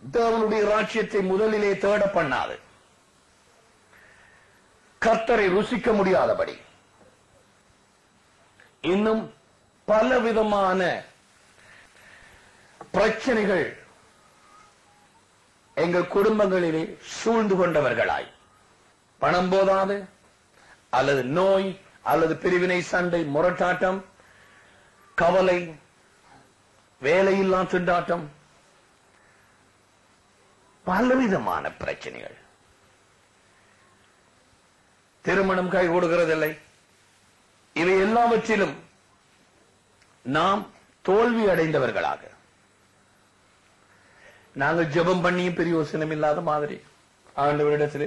தேவனுடைய ராஜ்யத்தை முதலிலே தேட பண்ணாது கர்த்தரை ருசிக்க முடியாதபடி இன்னும் பலவிதமான பிரச்சனைகள் எங்கள் குடும்பங்களிலே சூழ்ந்து கொண்டவர்களாய் பணம் போதாது அல்லது நோய் அல்லது பிரிவினை சண்டை முரட்டாட்டம் கவலை வேலையில்லா திண்டாட்டம் பலவிதமான பிரச்சனைகள் திருமணம் கை கொடுக்கிறதில்லை இவை எல்லாவற்றிலும் நாம் தோல்வி அடைந்தவர்களாக நாங்கள் ஜெபம் பண்ணியும் பிரயோசனம் இல்லாத மாதிரி ஆண்டவரிடத்திலே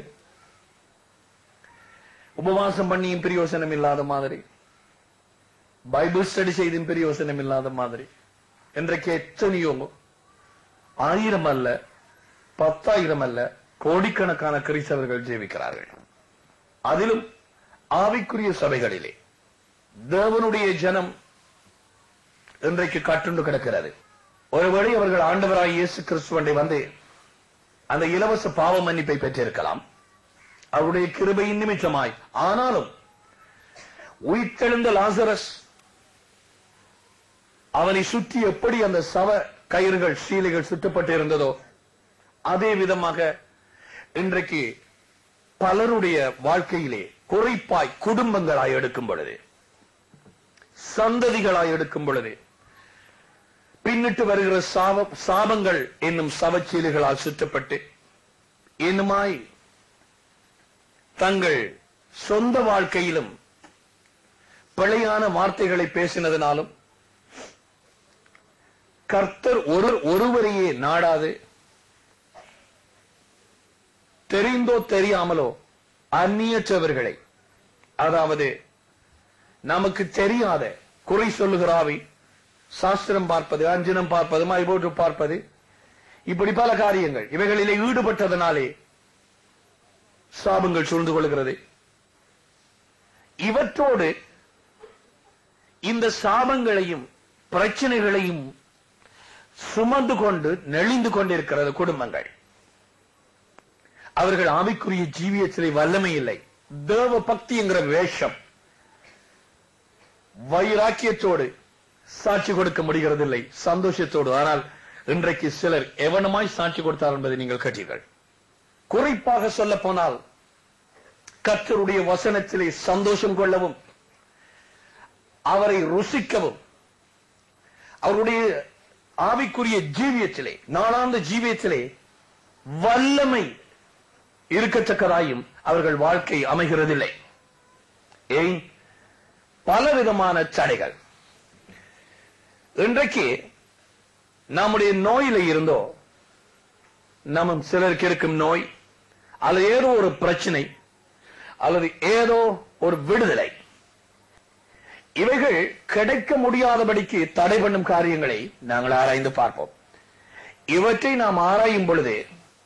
உபவாசம் பண்ணியும் பிரயோசனம் இல்லாத மாதிரி பைபிள் ஸ்டடி செய்தும் பிரயோசனம் இல்லாத மாதிரி இன்றைக்கு எத்தனையோ ஆயிரம் அல்ல பத்தாயிரம் அல்ல கோடிக்கணக்கான கிறிஸ்தவர்கள் ஜீவிக்கிறார்கள் அதிலும் ஆவிக்குரிய சபைகளிலே தேவனுடைய ஜனம் இன்றைக்கு கட்டுண்டு கிடக்கிறது ஒருவேளை அவர்கள் ஆண்டவராய் இயேசு கிறிஸ்துவண்டை வந்து அந்த இலவச பாவ மன்னிப்பை பெற்றிருக்கலாம் அவருடைய கிருபையின் நிமித்தமாய் ஆனாலும் உயிர்த்தெழுந்த லாசரஸ் அவனை சுற்றி எப்படி அந்த சவ கயிறுகள் சீலைகள் சுட்டப்பட்டு இருந்ததோ அதே விதமாக இன்றைக்கு பலருடைய வாழ்க்கையிலே குறைப்பாய் குடும்பங்களாய் எடுக்கும் பொழுது சந்ததிகளாய் எடுக்கும் பொழுது பின்னிட்டு வருகிற சாப சாபங்கள் என்னும் சவச்சீலைகளால் சுற்றப்பட்டு இன்னுமாய் தங்கள் சொந்த வாழ்க்கையிலும் பிழையான வார்த்தைகளை பேசினதினாலும் கர்த்தர் ஒரு ஒருவரையே நாடாது தெரிந்தோ தெரியாமலோ அந்நியற்றவர்களை அதாவது நமக்கு தெரியாத குறை சொல்லுகிறாவை சாஸ்திரம் பார்ப்பது அஞ்சனம் பார்ப்பது மைபோட்டு பார்ப்பது இப்படி பல காரியங்கள் இவைகளிலே ஈடுபட்டதனாலே சாபங்கள் சூழ்ந்து கொள்கிறது இவற்றோடு இந்த சாபங்களையும் பிரச்சனைகளையும் சுமந்து கொண்டு நெளிந்து கொண்டிருக்கிறது குடும்பங்கள் அவர்கள் ஆவிக்குரிய ஜீவியத்திலே வல்லமை இல்லை தேவ பக்தி என்கிற வேஷம் வைராக்கியத்தோடு சாட்சி கொடுக்க முடிகிறதில்லை சந்தோஷத்தோடு ஆனால் இன்றைக்கு சிலர் எவனமாய் சாட்சி கொடுத்தார் என்பதை நீங்கள் கேட்டீர்கள் குறிப்பாக சொல்ல போனால் கர்த்தருடைய வசனத்திலே சந்தோஷம் கொள்ளவும் அவரை ருசிக்கவும் அவருடைய ஆவிக்குரிய ஜீவியத்திலே நாளாந்த ஜீவியத்திலே வல்லமை இருக்கத்தக்கதாயும் அவர்கள் வாழ்க்கை அமைகிறதில்லை ஏன் பலவிதமான தடைகள் இன்றைக்கு நம்முடைய நோயில இருந்தோ நம்ம சிலருக்கு இருக்கும் நோய் அல்லது ஏதோ ஒரு பிரச்சனை அல்லது ஏதோ ஒரு விடுதலை இவைகள் கிடைக்க முடியாதபடிக்கு தடை பண்ணும் காரியங்களை நாங்கள் ஆராய்ந்து பார்ப்போம் இவற்றை நாம் ஆராயும் பொழுது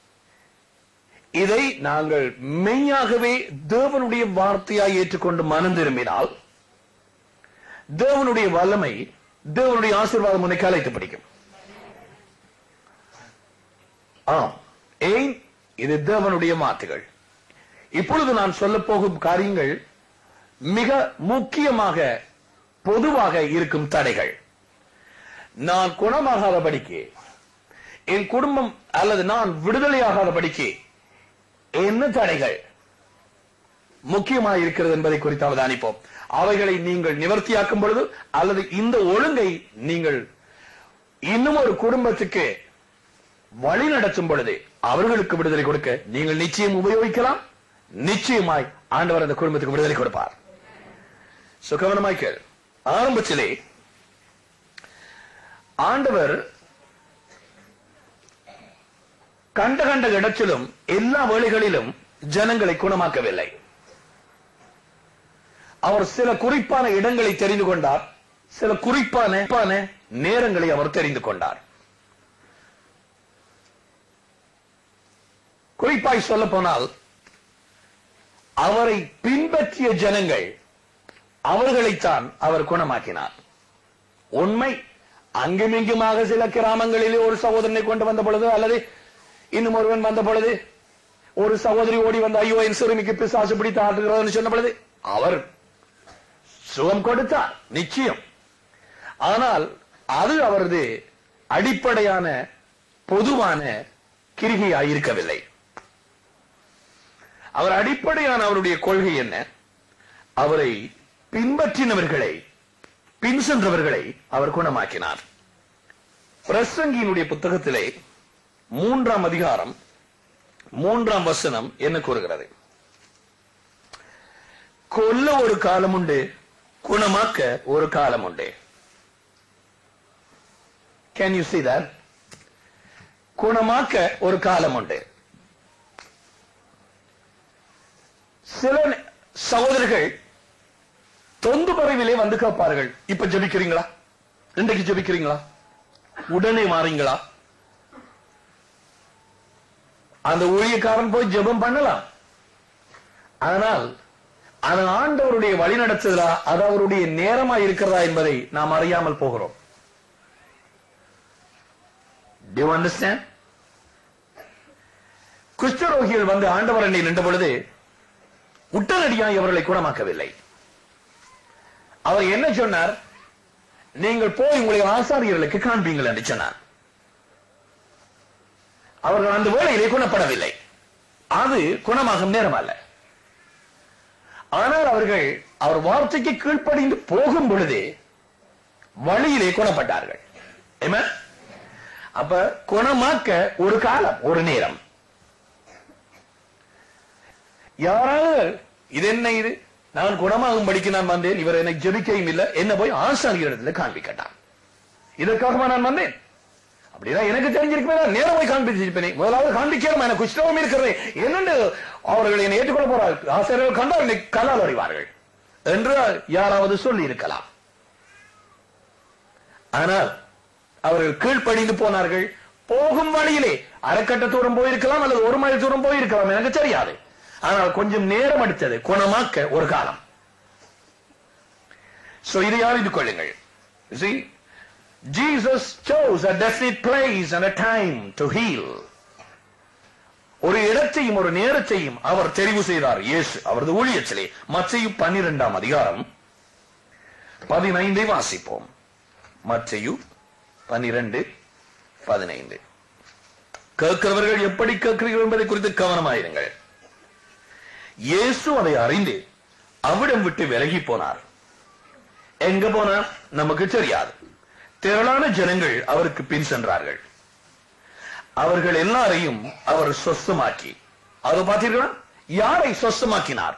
இதை நாங்கள் மெய்யாகவே தேவனுடைய வார்த்தையாய் ஏற்றுக்கொண்டு மனம் திரும்பினால் தேவனுடைய வல்லமை தேவனுடைய ஆசீர்வாதம் உன்னை கலைத்து பிடிக்கும் ஆம் ஏன் இது தேவனுடைய வார்த்தைகள் இப்பொழுது நான் சொல்ல போகும் காரியங்கள் மிக முக்கியமாக பொதுவாக இருக்கும் தடைகள் நான் குணமாகாதபடிக்கு என் குடும்பம் அல்லது நான் விடுதலையாகாதபடிக்கு என்ன தடைகள் முக்கியமாக இருக்கிறது என்பதை குறித்து அவதானிப்போம் அவைகளை நீங்கள் நிவர்த்தியாக்கும் பொழுது அல்லது இந்த ஒழுங்கை நீங்கள் இன்னும் ஒரு குடும்பத்துக்கு வழி நடத்தும் பொழுது அவர்களுக்கு விடுதலை கொடுக்க நீங்கள் நிச்சயம் உபயோகிக்கலாம் நிச்சயமாய் ஆண்டவர் அந்த குடும்பத்துக்கு விடுதலை கொடுப்பார் சுகவனமாய் கேள் ஆரம்பத்திலே ஆண்டவர் கண்ட கண்ட இடத்திலும் எல்லா வேளைகளிலும் ஜனங்களை குணமாக்கவில்லை அவர் சில குறிப்பான இடங்களை தெரிந்து கொண்டார் சில குறிப்பான குறிப்பான நேரங்களை அவர் தெரிந்து கொண்டார் குறிப்பாய் சொல்ல போனால் அவரை பின்பற்றிய ஜனங்கள் அவர்களைத்தான் அவர் குணமாக்கினார் உண்மை அங்குமிங்குமாக சில கிராமங்களிலே ஒரு சகோதரனை கொண்டு வந்த பொழுது அல்லது இன்னும் ஒருவன் வந்த பொழுது ஒரு சகோதரி ஓடி வந்து ஐயோ என் சிறுமிக்கு பிசாசு பிடித்து ஆட்டுகிறதுன்னு சொன்ன பொழுது அவர் சுகம் கொடுத்தார் நிச்சயம் ஆனால் அது அவரது அடிப்படையான பொதுவான கிரிகையாய் இருக்கவில்லை அவர் அடிப்படையான அவருடைய கொள்கை என்ன அவரை பின்பற்றினவர்களை பின் சென்றவர்களை அவர் குணமாக்கினார் பிரசங்கியினுடைய புத்தகத்திலே மூன்றாம் அதிகாரம் மூன்றாம் வசனம் என்ன கூறுகிறது கொல்ல ஒரு காலம் உண்டு குணமாக்க ஒரு காலம் உண்டு கேன் யூ see that குணமாக்க ஒரு காலம் உண்டு சில நே- சகோதரர்கள் தொந்து பறவையிலே வந்து கேட்பார்கள் இப்ப ஜெபிக்கிறீங்களா இன்றைக்கு ஜெபிக்கிறீங்களா உடனே மாறீங்களா அந்த ஊழியக்காரன் போய் ஜெபம் பண்ணலாம் ஆனால் அது ஆண்டவருடைய வழி நடத்துதலா அது அவருடைய நேரமா இருக்கிறதா என்பதை நாம் அறியாமல் போகிறோம் Do you understand? குஷ்டரோகிகள் வந்து ஆண்டவர் என்னை நின்ற பொழுது உடனடியாய் அவர்களை குணமாக்கவில்லை அவர் என்ன சொன்னார் நீங்கள் போய் உங்களை ஆசாரியர்களுக்கு காண்பீங்கள் என்று சொன்னார் அவர்கள் அந்த வேளையிலே குணப்படவில்லை அது குணமாகும் நேரம் அல்ல ஆனால் அவர்கள் அவர் வார்த்தைக்கு கீழ்ப்படிந்து போகும் பொழுதே வழியிலே குணப்பட்டார்கள் Amen? அப்ப குணமாக்க ஒரு காலம் ஒரு நேரம் யாராவது இது என்ன இது நான் குணமாகும் படிக்க நான் வந்தேன் இவர் எனக்கு ஜெபிக்கையும் இல்லை என்ன போய் ஆசாரியர் இடத்துல காண்பிக்கட்டான் இதற்காகவா நான் வந்தேன் அப்படின்னா எனக்கு தெரிஞ்சிருக்குமே நான் நேரம் போய் காண்பிச்சிருப்பேனே முதலாவது காண்பிக்கணும் எனக்கு குஷ்டவம் இருக்கிறது என்னென்று அவர்கள் என்னை ஏற்றுக்கொள்ள போறார்கள் ஆசிரியர்கள் கண்டால் என்னை கல்லால் அறிவார்கள் என்று யாராவது சொல்லி இருக்கலாம் ஆனால் அவர்கள் கீழ்ப்படிந்து போனார்கள் போகும் வழியிலே அரைக்கட்ட தூரம் போயிருக்கலாம் அல்லது ஒரு மைல் தூரம் போயிருக்கலாம் எனக்கு தெரியாது ஆனால் கொஞ்சம் நேரம் எடுத்தது குணமாக்க ஒரு காலம் சோ இதை அறிந்து கொள்ளுங்கள் You see, Jesus chose a definite place and a time to heal. ஒரு இடத்தையும் ஒரு நேரத்தையும் அவர் தெரிவு செய்தார் இயேசு அவரது ஊழியத்திலே மத்தையு பன்னிரெண்டாம் அதிகாரம் பதினைந்தை வாசிப்போம் மத்தையு பன்னிரண்டு பதினைந்து கேட்கிறவர்கள் எப்படி கேட்கிறீர்கள் என்பதை குறித்து கவனமாயிருங்கள் இயேசு அதை அறிந்து அவிடம் விட்டு விலகி போனார் எங்க போனார் நமக்கு தெரியாது திரளான ஜனங்கள் அவருக்கு பின் சென்றார்கள் அவர்கள் எல்லாரையும் அவர் சொஸ்தமாக்கி அது பார்த்தீர்களா யாரை சொஸ்தமாக்கினார்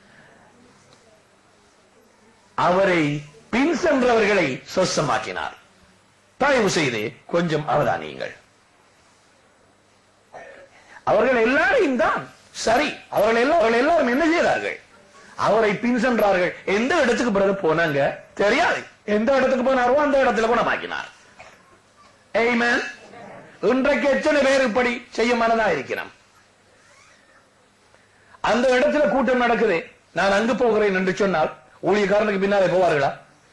அவரை பின் சென்றவர்களை சொஸ்தமாக்கினார் தயவு செய்து கொஞ்சம் அவதானியுங்கள் அவர்கள் எல்லாரையும் தான் சரி அவர்கள் எல்லாம் அவர்கள் எல்லாரும் என்ன செய்தார்கள் அவரை பின் சென்றார்கள் எந்த இடத்துக்கு பிறகு போனாங்க தெரியாது எந்த இடத்துக்கு போனாரோ அந்த இடத்துல குணமாக்கினார் Amen. இன்றைக்கு எத்தனை பேர் இப்படி செய்ய மனதா இருக்கிறோம் அந்த இடத்துல கூட்டம் நடக்குது நான் அங்கு போகிறேன் என்று சொன்னால் ஊழியக்காரனுக்கு பின்னாலே போவார்களா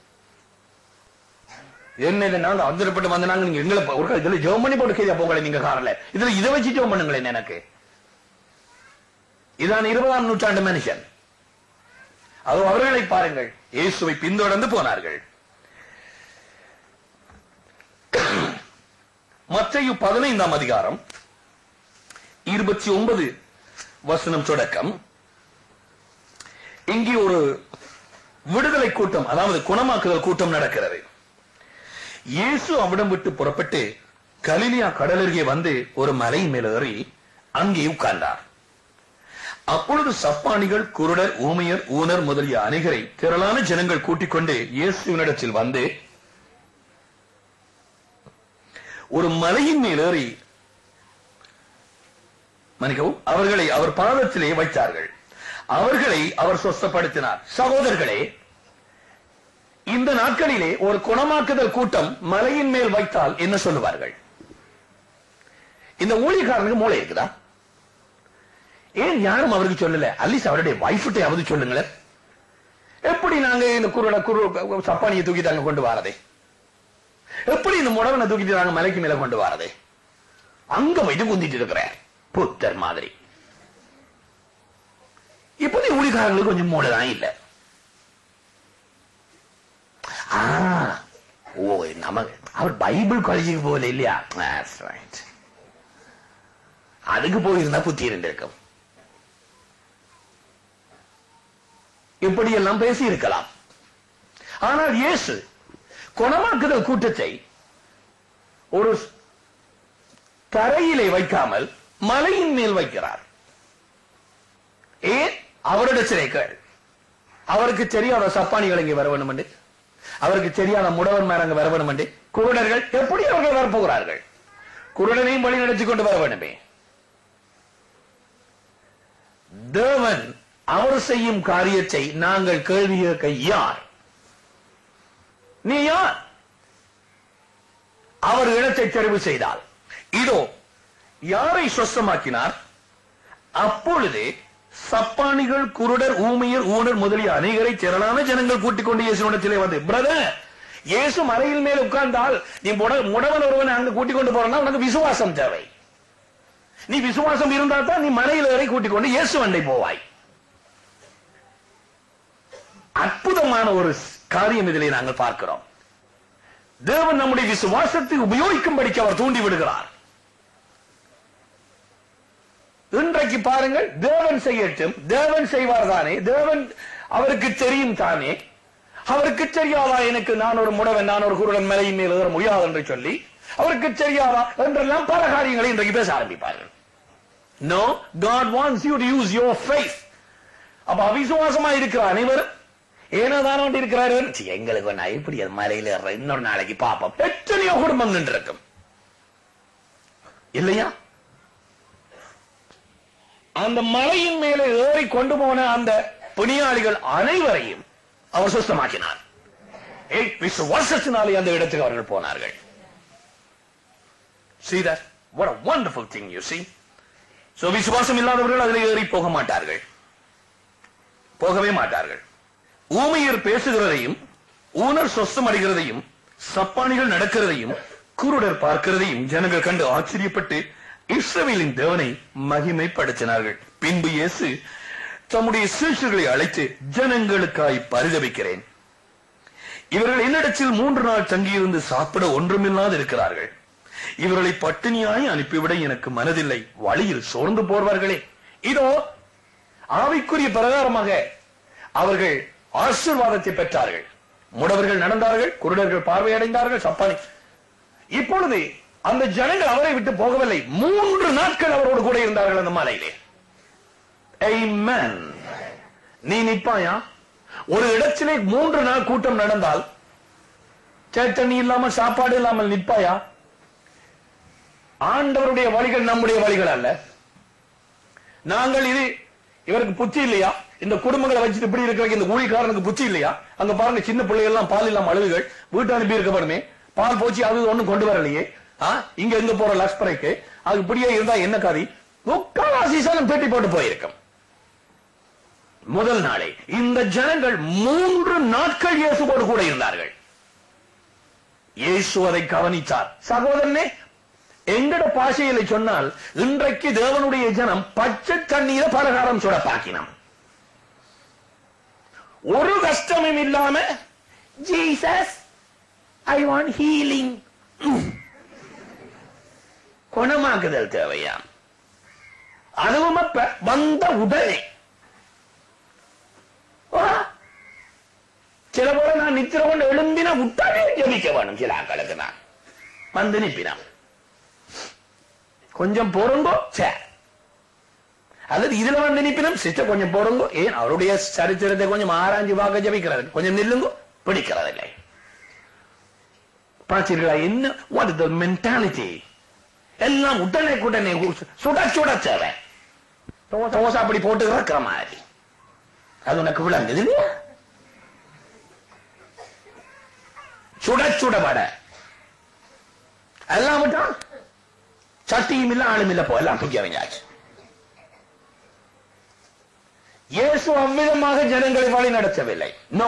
என்ன இது நாங்க அவசரப்பட்டு வந்து நாங்க நீங்க எங்களை ப- ஒரு இதுல ஜெபம் பண்ணி போட்டு கேதியா போங்களே நீங்க காரில் இதுல இதை வச்சு ஜெபம் பண்ணுங்களேன் எனக்கு இதான் இருபதாம் நூற்றாண்டு மனுஷன் அது அவர்களை பாருங்கள் இயேசுவை பின்தொடர்ந்து போனார்கள் மத்தையு பதினைந்தாம் அதிகாரம் இருபத்தி ஒன்பது வசனம் தொடக்கம் இங்கே ஒரு விடுதலை கூட்டம் அதாவது குணமாக்குதல் கூட்டம் நடக்கிறது இயேசு அவிடம் விட்டு புறப்பட்டு கலிலியா கடலருகே வந்து ஒரு மலையின் மேல் ஏறி அங்கே உட்கார்ந்தார் அப்பொழுது சப்பானிகள் குருடர் ஊமையர் ஊனர் முதலிய அனைகரை திரளான ஜனங்கள் கூட்டிக் கொண்டு இயேசுவினிடத்தில் வந்து ஒரு மலையின் மேல் ஏறி மன்னிக்கவும் அவர்களை அவர் பாதத்திலே வைத்தார்கள் அவர்களை அவர் சொஸ்தப்படுத்தினார் சகோதரர்களே இந்த நாட்களிலே ஒரு குணமாக்குதல் கூட்டம் மலையின் மேல் வைத்தால் என்ன சொல்லுவார்கள் இந்த ஊழியக்காரனுக்கு மூளை இருக்குதா ஏன் யாரும் அவருக்கு சொல்லல அட்லீஸ்ட் அவருடைய வைஃப்டையாவது சொல்லுங்களேன் எப்படி நாங்க இந்த குருட குரு சப்பானியை தூக்கி தாங்க கொண்டு வாரதே எப்படி இந்த முடவனை தூக்கிட்டு நாங்க மலைக்கு மேல கொண்டு வாரதே அங்க போயிட்டு குந்திட்டு இருக்கிறார் புத்தர் மாதிரி இப்போதைய ஊழிக்காரங்களுக்கு கொஞ்சம் மூளைதான் இல்ல ஆ, ஓ நமக்கு அவர் பைபிள் காலேஜுக்கு போகல இல்லையா That's right. அதுக்கு போயிருந்தா புத்தி இருந்திருக்கும் இப்படியெல்லாம் பேசி இருக்கலாம் ஆனால் இயேசு குணமாக்குதல் கூட்டத்தை ஒரு தரையிலே வைக்காமல் மலையின் மேல் வைக்கிறார் ஏன் அவரிடத்திலே கேள் அவருக்கு தெரியாத சப்பானிகள் இங்கே வர வேண்டும் என்று அவருக்கு தெரியாத முடவன் மேரங்க வர வேண்டும் என்று குருடர்கள் எப்படி அவர்கள் வரப்போகிறார்கள் குருடனையும் வழி நடத்தி கொண்டு வர வேண்டுமே தேவன் அவர் செய்யும் காரியத்தை நாங்கள் கேள்வி கேட்க யார் நீ யார் அவர் இடத்தை தெரிவு செய்தால் இதோ யாரை சொஸ்தமாக்கினார் அப்பொழுது சப்பானிகள் குருடர் ஊமையர் ஊனர் முதலிய அநேகரை திரளான ஜனங்கள் கூட்டிக் கொண்டு இயேசுவிடத்திலே வந்து பிரதர் இயேசு மலையில் மேல் உட்கார்ந்தால் நீ முட- முடவன் ஒருவனை அங்க கூட்டிக் கொண்டு போறனா உனக்கு விசுவாசம் தேவை நீ விசுவாசம் இருந்தால் தான் நீ மலையில் ஏறி கூட்டிக் கொண்டு இயேசு அண்டை போவாய் அற்புதமான ஒரு காரியம் இதிலே நாங்கள் பார்க்கிறோம் தேவன் நம்முடைய விசுவாசத்தை உபயோகிக்கும்படிக்கு அவர் தூண்டி விடுகிறார் இன்றைக்கு பாருங்கள் தேவன் செய்யட்டும் தேவன் செய்வார் தானே தேவன் அவருக்கு தெரியும் தானே அவருக்கு தெரியாதா எனக்கு நான் ஒரு முடவன் நான் ஒரு குருடன் மலையின் மேல் ஏற முடியாது என்று சொல்லி அவருக்கு தெரியாதா என்றெல்லாம் பல காரியங்களை இன்றைக்கு பேச ஆரம்பிப்பார்கள் no God wants you to use your faith அப்ப அவிசுவாசமா இருக்கிற அனைவரும் ஏனோதானோ இருக்கிறாரு சீ, எங்களுக்கு நான் எப்படி அது மலையில ஏறுறேன்? இன்னொரு நாளைக்கு பாப்போம் எத்தனையோ குடும்பம் நின்று இருக்கும் இல்லையா அந்த மலையின் மேலே ஏறி கொண்டு போன அந்த பணியாளிகள் அனைவரையும் அவர் சுத்தமாக்கினார் ஏய், விசுவாசத்தினாலே அந்த இடத்துக்கு அவர்கள் போனார்கள் See that? What a wonderful thing you see. So விசுவாசம் இல்லாதவர்கள் அதில் ஏறி போக மாட்டார்கள் போகவே மாட்டார்கள் ஊமையர் பேசுகிறதையும் ஊனர் சொஸ்தம் அடைகிறதையும் சப்பானிகள் நடக்கிறதையும் குருடர் பார்க்கிறதையும் ஜனங்கள் கண்டு ஆச்சரியப்பட்டு இஸ்ரவேலின் தேவனை மகிமைப்படுத்தினார்கள் பின்பு இயேசு தம்முடைய சீஷர்களை அழைத்து ஜனங்களுக்காய் பரிதபிக்கிறேன் இவர்கள் என்னிடத்தில் மூன்று நாள் தங்கியிருந்து சாப்பிட ஒன்றுமில்லாது இருக்கிறார்கள் இவர்களை பட்டினியாய் அனுப்பிவிட எனக்கு மனதில்லை வழியில் சோர்ந்து போர்வார்களே இதோ ஆவிக்குரிய பிரகாரமாக அவர்கள் ஆசீர்வாதத்தை பெற்றார்கள் முடவர்கள் நடந்தார்கள் குருடர்கள் பார்வையடைந்தார்கள் சப்பானி இப்பொழுது அந்த ஜனங்கள் அவரை விட்டு போகவில்லை மூன்று நாட்கள் அவரோடு கூட இருந்தார்கள் அந்த மலையிலே Amen. நீ நிப்பாயா ஒரு இடத்திலே மூன்று நாள் கூட்டம் நடந்தால் சேத்தண்ணி இல்லாமல் சாப்பாடு இல்லாமல் நிற்பாயா ஆண்டவருடைய வழிகள் நம்முடைய வழிகள் அல்ல நாங்கள் இது இவருக்கு புத்தி இல்லையா இந்த குடும்பங்களை வச்சுட்டு இப்படி இருக்கிற இந்த ஊழிக்காரனுக்கு புத்தி இல்லையா அங்க பாருங்க சின்ன பிள்ளைகள் எல்லாம் பால் இல்லாம அழுகுகள் வீட்டு அனுப்பி இருக்க பாருமே பால் போச்சு அது ஒண்ணும் கொண்டு வரலையே ஆ, இங்க எங்க போற லக்ஷ்மரைக்கு அது இப்படியே இருந்தா என்ன காதி முக்காவாசி சனம் பெட்டி போட்டு போயிருக்கும் முதல் நாளே இந்த ஜனங்கள் மூன்று நாட்கள் இயேசுவோடு கூட இருந்தார்கள் இயேசு அதை கவனித்தார் சகோதரனே எங்கட பாஷையில சொன்னால் இன்றைக்கு தேவனுடைய ஜனம் பச்சை தண்ணீர பலகாரம் சுடப்பாக்கினோம் ஒரு கஷ்டமும் இல்லாம ஜீசஸ் ஐ வாண்ட் ஹீலிங் குணமாக்குதல் தேவையா அதுவும் அப்ப வந்த உடனே ஆ, சில போல நான் நித்திர கொண்டு எழும்பின உடனே ஜெபிக்க வேணும் சில ஆக்களுக்கு நான் வந்து நிப்பினான் கொஞ்சம் பொறுங்கோ சே அல்லது இதுல வந்து நிப்பினும் சிஸ்டர் கொஞ்சம் பொறுங்கோ ஏன் அவருடைய சரித்திரத்தை கொஞ்சம் ஆராய்ஞ்சு பார்க்க ஜபிக்கிறது கொஞ்சம் நில்லுங்கோ பிடிக்கிறதில்லை பார்த்தீர்களா என்ன வாட் த மென்டாலிட்டி எல்லாம் உடனே உடனே சுட சுட சேவை தோசை அப்படி போட்டு இருக்கிற மாதிரி அது உனக்கு விளங்குது இல்லையா சுட சுட வடை எல்லாம் விட்டான் சட்டியும் இல்ல ஆளும் இல்ல போ எல்லாம் தூக்கி அறிஞ்சாச்சு இயேசு அவ்விதமாக ஜனங்களை வழி நடத்தவில்லை நோ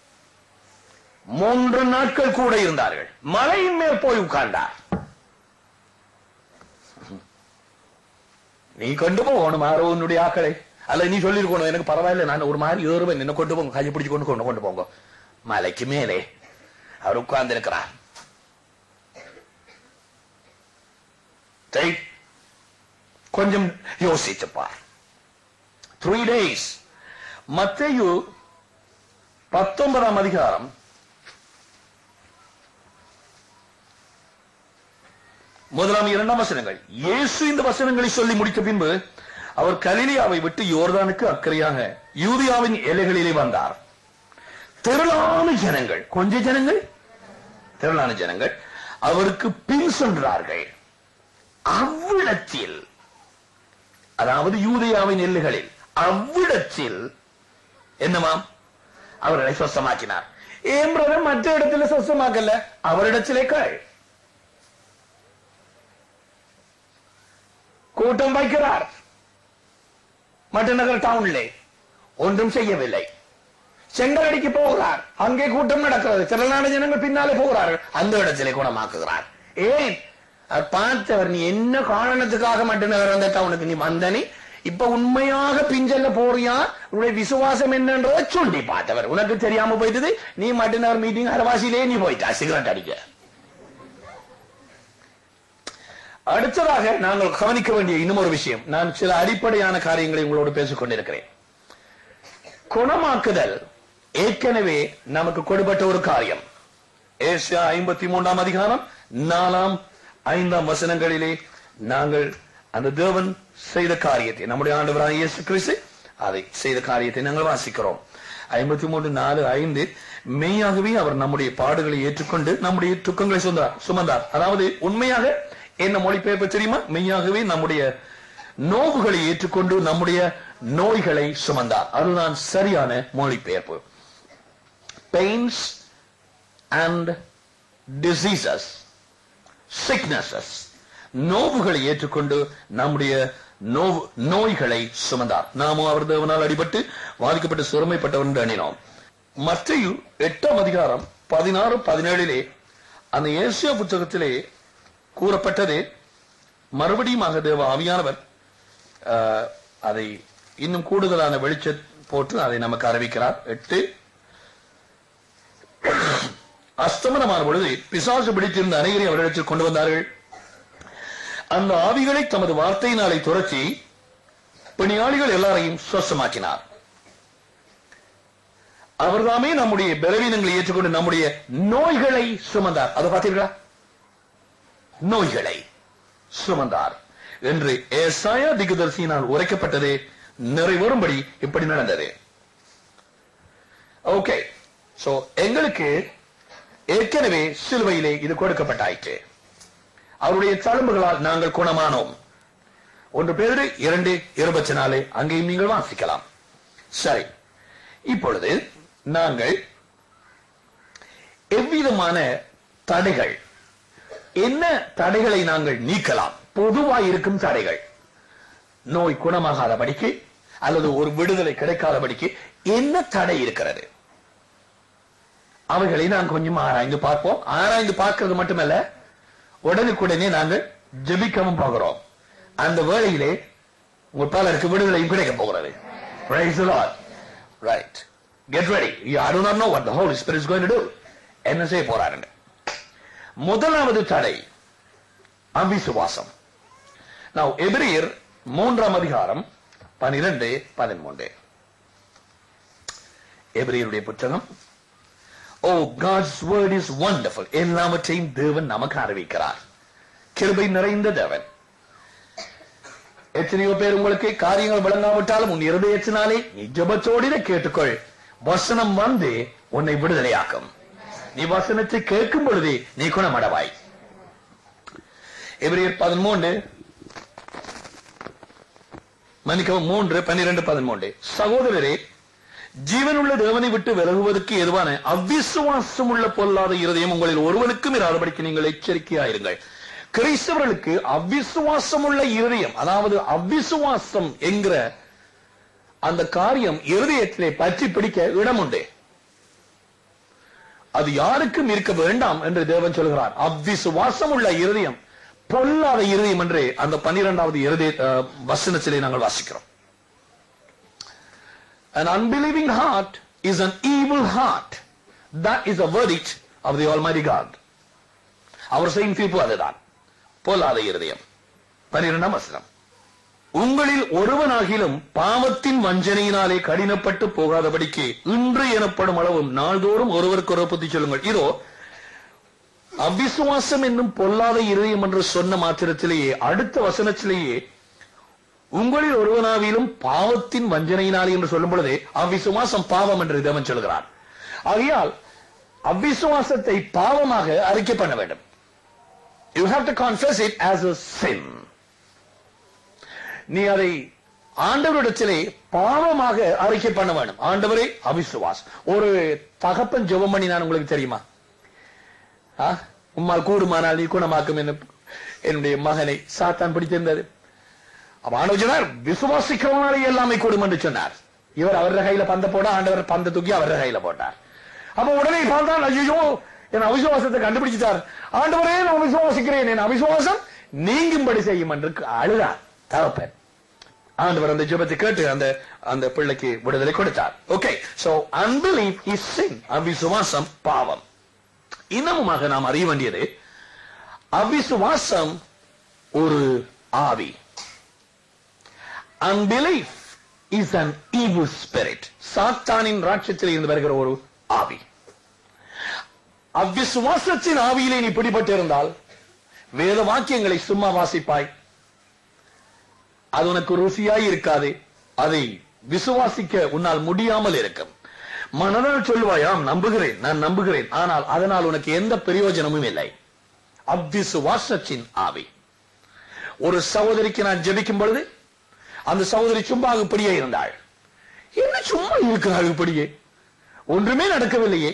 மூன்று நாட்கள் கூட இருந்தார்கள் மலையின் மேல் போய் உட்கார்ந்தார் நீ கொண்டு போகணும் யாரோ உன்னுடைய ஆக்களை அல்ல நீ சொல்லிருக்கணும் எனக்கு பரவாயில்ல நான் ஒரு மாதிரி ஏறுவேன் என்ன கொண்டு போங்க கையை பிடிச்சு கொண்டு கொண்டு கொண்டு போங்க மலைக்கு மேலே அவர் உட்கார்ந்து இருக்கிறார் கொஞ்சம் யோசிச்சுப்பார் த்ரீ டேஸ் மத்தேயு பத்தொன்பதாம் அதிகாரம் முதலாம் இரண்டாம் வசனங்கள் இயேசு இந்த வசனங்களை சொல்லி முடித்த பின்பு அவர் கலிலியாவை விட்டு யோர்தானுக்கு அக்கறையாக யூதியாவின் எல்லைகளிலே வந்தார் திரளான ஜனங்கள் கொஞ்ச ஜனங்கள் திரளான ஜனங்கள் அவருக்கு பின் சென்றார்கள் அவ்விடத்தில் அதாவது யூதியாவின் எல்லைகளில் அவ்விடத்தில் என்னமாம் அவர்களை சொஸ்தமாக்கினார் ஏன் பிரதர் மற்ற இடத்துல சொஸ்தமாக்கல அவரிடத்திலே கள் கூட்டம் வைக்கிறார் மட்டநகர் டவுன்லே ஒன்றும் செய்யவில்லை செங்கலடிக்கு போகிறார் அங்கே கூட்டம் நடக்கிறது திரளான ஜனங்கள் பின்னாலே போகிறார்கள் அந்த இடத்திலே குணமாக்குகிறார் ஏன் அவர் பார்த்தவர் நீ என்ன காரணத்துக்காக மட்டநகர் அந்த டவுனுக்கு நீ வந்தனி இப்ப உண்மையாக பிஞ்சல்ல போறியா உன்னுடைய விசுவாசம் என்னன்றதை சொல்லி பார்த்தவர் உனக்கு தெரியாம போயிட்டது நீ மட்டநகர் மீட்டிங் அரவாசியிலே நீ போயிட்டா சிகரெட் அடிக்க அடுத்ததாக நாங்கள் கவனிக்க வேண்டிய இன்னும் ஒரு விஷயம் நான் சில அடிப்படையான காரியங்களை உங்களோடு பேசிக் கொண்டிருக்கிறேன் குணமாக்குதல் ஏற்கனவே நமக்கு கொடுப்பட்ட ஒரு காரியம் ஏசியா ஐம்பத்தி மூன்றாம் அதிகாரம் நாலாம் ஐந்தாம் வசனங்களிலே நாங்கள் அந்த தேவன் செய்த காரியத்தை நம்முடைய ஆண்டவராக இயேசு கிறிஸ்து அதை செய்த காரியத்தை நாங்கள் வாசிக்கிறோம் ஐம்பத்தி மூன்று நாலு ஐந்து மெய்யாகவே அவர் நம்முடைய பாடுகளை ஏற்றுக்கொண்டு நம்முடைய துக்கங்களை சுமந்தார் சுமந்தார் அதாவது உண்மையாக என்ன மொழிபெயர்ப்பு தெரியுமா மெய்யாகவே நம்முடைய நோவுகளை ஏற்றுக்கொண்டு நம்முடைய நோய்களை சுமந்தார் அதுதான் சரியான மொழிபெயர்ப்பு பெயின்ஸ் அண்ட் டிசீசஸ் சிக்னஸஸ் நோவுகளை ஏற்றுக்கொண்டு நம்முடைய நோவு நோய்களை சுமந்தார் நாமும் அவர் தேவனால் அடிபட்டு பாதிக்கப்பட்டு சிறுமைப்பட்டவர் என்று எண்ணினோம் மற்றையு எட்டாம் அதிகாரம் பதினாறு பதினேழிலே அந்த ஏசியா புத்தகத்திலே கூறப்பட்டது மறுபடியும் தேவ ஆவியானவர் ஆஹ், அதை இன்னும் கூடுதலான வெளிச்ச போட்டு அதை நமக்கு அறிவிக்கிறார் எட்டு அஸ்தமனமான பொழுது பிசாசு பிடித்திருந்த அனைவரை அவரிடத்தில் கொண்டு வந்தார்கள் அந்த ஆவிகளை தமது வார்த்தையினாலே துரத்தி பணியாளிகள் எல்லாரையும் சுவசமாக்கினார் அவர்தாமே நம்முடைய பலவீனங்களை ஏற்றுக்கொண்டு நம்முடைய நோய்களை சுமந்தார் அதை பார்த்தீர்களா நோய்களை சுமந்தார் என்று ஏசாயா திகுதர்சியினால் உரைக்கப்பட்டது நிறைவேறும்படி இப்படி நடந்தது ஓகே சோ எங்களுக்கு ஏற்கனவே சிலுவையிலே இது கொடுக்கப்பட்டாயிற்று அவருடைய தழும்புகளால் நாங்கள் குணமானோம் ஒன்று பேரு இரண்டு இருபத்தி நாலு அங்கேயும் நீங்கள் வாசிக்கலாம் சரி இப்பொழுது நாங்கள் எவ்விதமான தடைகள் என்ன தடைகளை நாங்கள் நீக்கலாம் பொதுவாய் இருக்கும் தடைகள் நோய் குணமாகாதபடிக்கு அல்லது ஒரு விடுதலை கிடைக்காதபடிக்கு என்ன தடை இருக்கிறது அவைகளை நான் கொஞ்சம் ஆராய்ந்து பார்ப்போம் ஆராய்ந்து பார்க்கிறது மட்டுமல்ல உடனுக்குடனே நாங்கள் ஜெபிக்கவும் போகிறோம் அந்த வேளையிலே உங்கள் பலருக்கு விடுதலையும் கிடைக்க போகிறது Praise the Lord. Right. Get ready. Yeah, I do not know what the Holy Spirit is going to do. என்ன செய்ய போறாருன்னு முதலாவது தடை அவிசுவாசம் Now, எபிரியர் மூன்றாம் அதிகாரம் பனிரெண்டு பதிமூன்று எபிரியருடைய புத்தகம் ஓ God's word is wonderful எல்லாவற்றையும் தேவன் நமக்கு அறிவிக்கிறார் கிருபை நிறைந்த தேவன் எத்தனையோ பேர் உங்களுக்கு காரியங்கள் விளங்காவிட்டாலும் உன் இருதயத்தினாலே நீ ஜபத்தோடு இதை கேட்டுக்கொள் வசனம் வந்து உன்னை விடுதலையாக்கும் நீ வசனத்தை கேட்கும் பொழுதே நீ குணமடவாய் எபிரியர் பதிமூன்று மன்னிக்கவும் மூன்று பன்னிரண்டு பதிமூன்று சகோதரரே ஜீவனுள்ள தேவனை விட்டு விலகுவதற்கு எதுவான அவிசுவாசம் உள்ள பொல்லாத இருதயம் உங்களில் ஒருவனுக்கும் இராதபடிக்கு நீங்கள் எச்சரிக்கையாயிருங்கள் கிறிஸ்தவர்களுக்கு அவிசுவாசம் உள்ள இருதயம் அதாவது அவிசுவாசம் என்கிற அந்த காரியம் இருதயத்திலே பற்றி பிடிக்க இடம் உண்டு அது யாருக்கும் இருக்க வேண்டாம் என்று தேவன் சொல்கிறார் அவ்விசுவாசம் உள்ள இருதயம் பொல்லாத இருதயம் என்று அந்த பன்னிரெண்டாவது இருதய அஹ், வசனத்திலே நாங்கள் வாசிக்கிறோம் An unbelieving heart is an evil heart. That is the verdict of the Almighty God. அவர் செய்யும் தீர்ப்பு அதுதான் பொல்லாத இருதயம் பன்னிரெண்டாம் வசனம் உங்களில் ஒருவனாகிலும் பாவத்தின் வஞ்சனையினாலே கடினப்பட்டு போகாதபடிக்கு இன்று எனப்படும் அளவும் நாள்தோறும் ஒருவருக்கு ஒரு புத்தி சொல்லுங்கள் இதோ அவிசுவாசம் என்னும் பொல்லாத இருதயம் என்று சொன்ன மாத்திரத்திலேயே அடுத்த வசனத்திலேயே உங்களில் ஒருவனாவிலும் பாவத்தின் வஞ்சனையினாலே என்று சொல்லும் பொழுதே அவ்விசுவாசம் பாவம் என்று தேவன் சொல்கிறார் ஆகையால் அவ்விசுவாசத்தை பாவமாக அறிக்கை பண்ண வேண்டும் you have to confess it as a sin நீ அதை ஆண்டவரிடத்திலே பாவமாக அறிக்கை பண்ண வேண்டும் ஆண்டவரே அவிசுவாஸ் ஒரு தகப்பன் ஜெபம் பண்ணி நான் உங்களுக்கு தெரியுமா ஆ? உம்மால் கூடுமானால் நீ குணமாக்கும் என்ன என்னுடைய மகனை சாத்தான் பிடித்திருந்தது அப்ப ஆண்டவர் சொன்னார் விசுவாசிக்கிறவனாலே எல்லாமே கூடும் என்று சொன்னார் இவர் அவരുടെ கையில பந்த போட ஆண்டவர் பந்த தூக்கி அவരുടെ கையில போட்டார் அப்ப உடனே பார்த்தான் ஐயோ என் அவிசுவாசத்தை கண்டுபிடிச்சிட்டார் ஆண்டவரே நான் விசுவாசிக்கிறேன் என் அவிசுவாசம் நீங்கும்படி செய்யும் என்று அழுதார் தகப்பன் ஆண்டவர் அந்த ஜெபத்தை கேட்டு அந்த அந்த பிள்ளைக்கு விடுதலை கொடுத்தார் okay so unbelief is sin அவிசுவாசம் பாவம் இன்னமுமாக நாம் அறிய வேண்டியது அவிசுவாசம் ஒரு ஆவி unbelief is an evil spirit சாத்தானின் ராட்சத்தில் இருந்து வருகிற ஒரு ஆவி அவ்விசுவாசத்தின் ஆவியிலே நீ பிடிபட்டு இருந்தால் வேத வாக்கியங்களை சும்மா வாசிப்பாய் அது உனக்கு ருசியாய் இருக்காது அதை விசுவாசிக்க உன்னால் முடியாமல் இருக்கும் மனதால் சொல்வாயாம் நம்புகிறேன் நான் நம்புகிறேன் ஆனால் அதனால் உனக்கு எந்த பிரயோஜனமும் இல்லை அவ்விசுவாசத்தின் ஆவி ஒரு சகோதரிக்கு நான் ஜெபிக்கும் பொழுது அந்த சகோதரி சும்மா இப்படியே இருந்தாள் என்ன சும்மா இருக்கிறாள் இப்படியே ஒன்றுமே நடக்கவில்லையே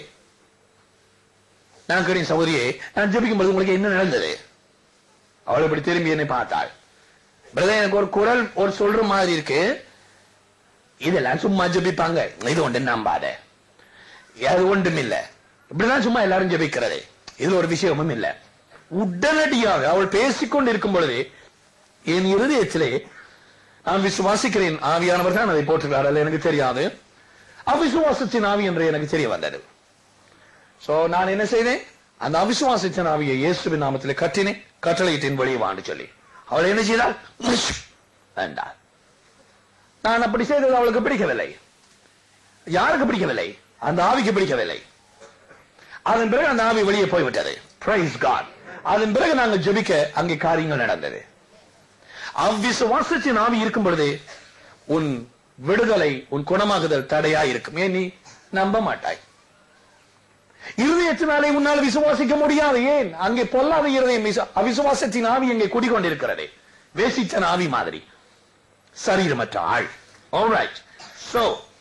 நான் கேட்டேன் சகோதரியே நான் ஜெபிக்கும் பொழுது உங்களுக்கு என்ன நடந்தது அவள் இப்படி திரும்பி என்னை பார்த்தாள் பிரதர் எனக்கு ஒரு குரல் ஒரு சொல்ற மாதிரி இருக்கு இதெல்லாம் சும்மா ஜெபிப்பாங்க இது ஒன்று நம்பாத அது ஒன்றும் இல்ல இப்படிதான் சும்மா எல்லாரும் ஜெபிக்கிறது இதுல ஒரு விஷயமும் இல்ல உடனடியாக அவள் பேசிக்கொண்டு இருக்கும் பொழுதே என் இருதயத்திலே நான் விசுவாசிக்கிறேன் ஆவியானவர் தான் அதை போட்டிருக்கார் அல்ல எனக்கு தெரியாது அவிசுவாசத்தின் ஆவி என்று எனக்கு தெரிய வந்தது சோ நான் என்ன செய்தேன் அந்த அவிசுவாசத்தின் ஆவியை இயேசுவின் நாமத்தில் கட்டினேன் கட்டளையிட்டின் வெளியே வாண்டு சொல்லி அவள் என்ன செய்தாள் வேண்டாள் நான் அப்படி செய்தது அவளுக்கு பிடிக்கவில்லை யாருக்கு பிடிக்கவில்லை அந்த ஆவிக்கு பிடிக்கவில்லை அதன் பிறகு அந்த ஆவி வெளியே போய்விட்டது பிரைஸ் காட் அதன் பிறகு நாங்கள் ஜெபிக்க அங்கே காரியங்கள் நடந்தது அவ்விசுவாசத்தின் ஆவி இருக்கும் பொழுதே உன் விடுதலை உன் குணமாகுதல் தடையா இருக்கும் ஏன் நீ நம்ப மாட்டாய் இருதயத்தினாலே உன்னால் விசுவாசிக்க முடியாது ஏன் அங்கே பொல்லாத இருதயம் விசு- அவிசுவாசத்தின் ஆவி அங்கே குடிக்கொண்டிருக்கிறது வேசித்தன் ஆவி மாதிரி சரீரமற்ற ஆள் ஆல்ரைட் சோ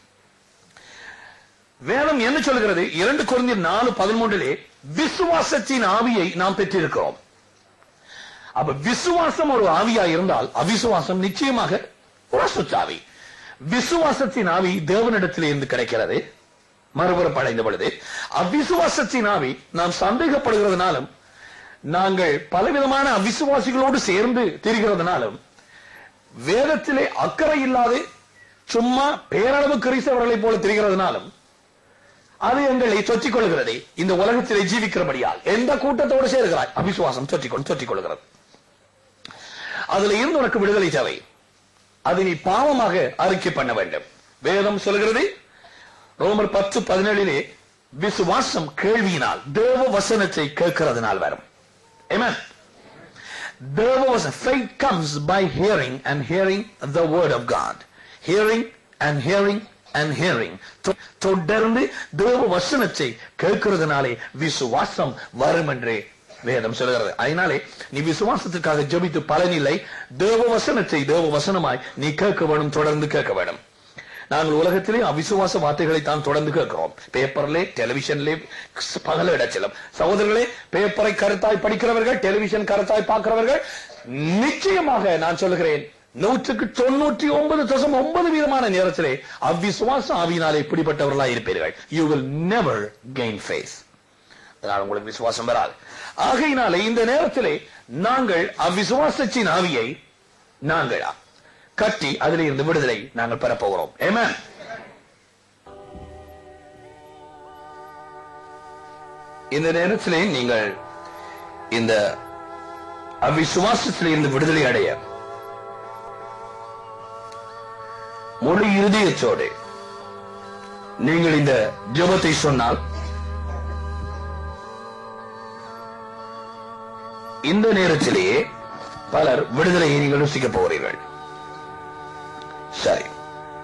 வேதம் என்ன சொல்கிறது இரண்டு குழந்தையர் நாலு பதிமூன்றிலே விசுவாசத்தின் ஆவியை நாம் பெற்றிருக்கிறோம் அப்ப விசுவாசம் ஒரு ஆவியா இருந்தால் அவிசுவாசம் நிச்சயமாக ஒரு சுத்தாவி விசுவாசத்தின் ஆவி தேவனிடத்திலே இருந்து கிடைக்கிறது மறுபுறம் அடைந்த பொழுது அவிசுவாசத்தின் ஆவி நாம் சந்தேகப்படுகிறதுனாலும் நாங்கள் பலவிதமான அவிசுவாசிகளோடு சேர்ந்து திரிகிறதுனாலும் வேதத்திலே அக்கறை இல்லாது சும்மா பேரளவு கிறிஸ்தவர்களை போல திரிகிறதுனாலும் அது எங்களை தொற்றிக் கொள்கிறது இந்த உலகத்திலே ஜீவிக்கிறபடியால் எந்த கூட்டத்தோடு சேர்கிறாய் அவிசுவாசம் தொற்றிக்கொண்டு தொற்றிக் கொள்கிறது அதுல இருந்து உனக்கு விடுதலை தேவை அதை நீ பாவமாக அறிக்கை பண்ண வேண்டும் வேதம் சொல்கிறது ரோமர் பத்து பதினேழிலே விசுவாசம் கேள்வியினால் தேவ வசனத்தை கேட்கிறதுனால் வரும் Amen. தேவ வசனம் faith comes by hearing and hearing the word of God hearing and hearing and hearing தொ- தொடர்ந்து தேவ வசனத்தை கேட்கிறதுனாலே விசுவாசம் வரும் என்று வேதம் சொல்கிறது அதனாலே நீ விசுவாசத்துக்காக ஜெபித்து பலனில்லை தேவ வசனத்தை தேவ வசனமாய் நீ கேட்க வேணும் தொடர்ந்து கேட்க வேணும் நாங்கள் உலகத்திலே அவிசுவாச வார்த்தைகளை தான் தொடர்ந்து கேட்கிறோம் பேப்பர்லே டெலிவிஷன்லே பகல இடத்திலும் சகோதரர்களே பேப்பரை கருத்தாய் படிக்கிறவர்கள் டெலிவிஷன் கருத்தாய் பார்க்கிறவர்கள் நிச்சயமாக நான் சொல்லுகிறேன் நூற்றுக்கு தொண்ணூற்றி ஒன்பது தசம் ஒன்பது வீதமான நேரத்திலே அவ்விசுவாச ஆவியினாலே பிடிப்பட்டவர்களாய் இருப்பீர்கள் you will never gain faith அதனால் உங்களுக்கு விசுவாசம் வராது ஆகையினாலே இந்த நேரத்திலே நாங்கள் அவ்விசுவாசத்தின் ஆவியை நாங்கள் கட்டி அதில் இருந்து விடுதலை நாங்கள் பெறப்போகிறோம் ஏமேன் இந்த நேரத்திலே நீங்கள் இந்த அவ்விசுவாசத்திலே இருந்து விடுதலை அடைய முழு இருதயத்தோடு நீங்கள் இந்த ஜெபத்தை சொன்னால் இந்த நேரத்திலேயே பலர் விடுதலையை நீங்கள் ருசிக்கப் போகிறீர்கள் சரி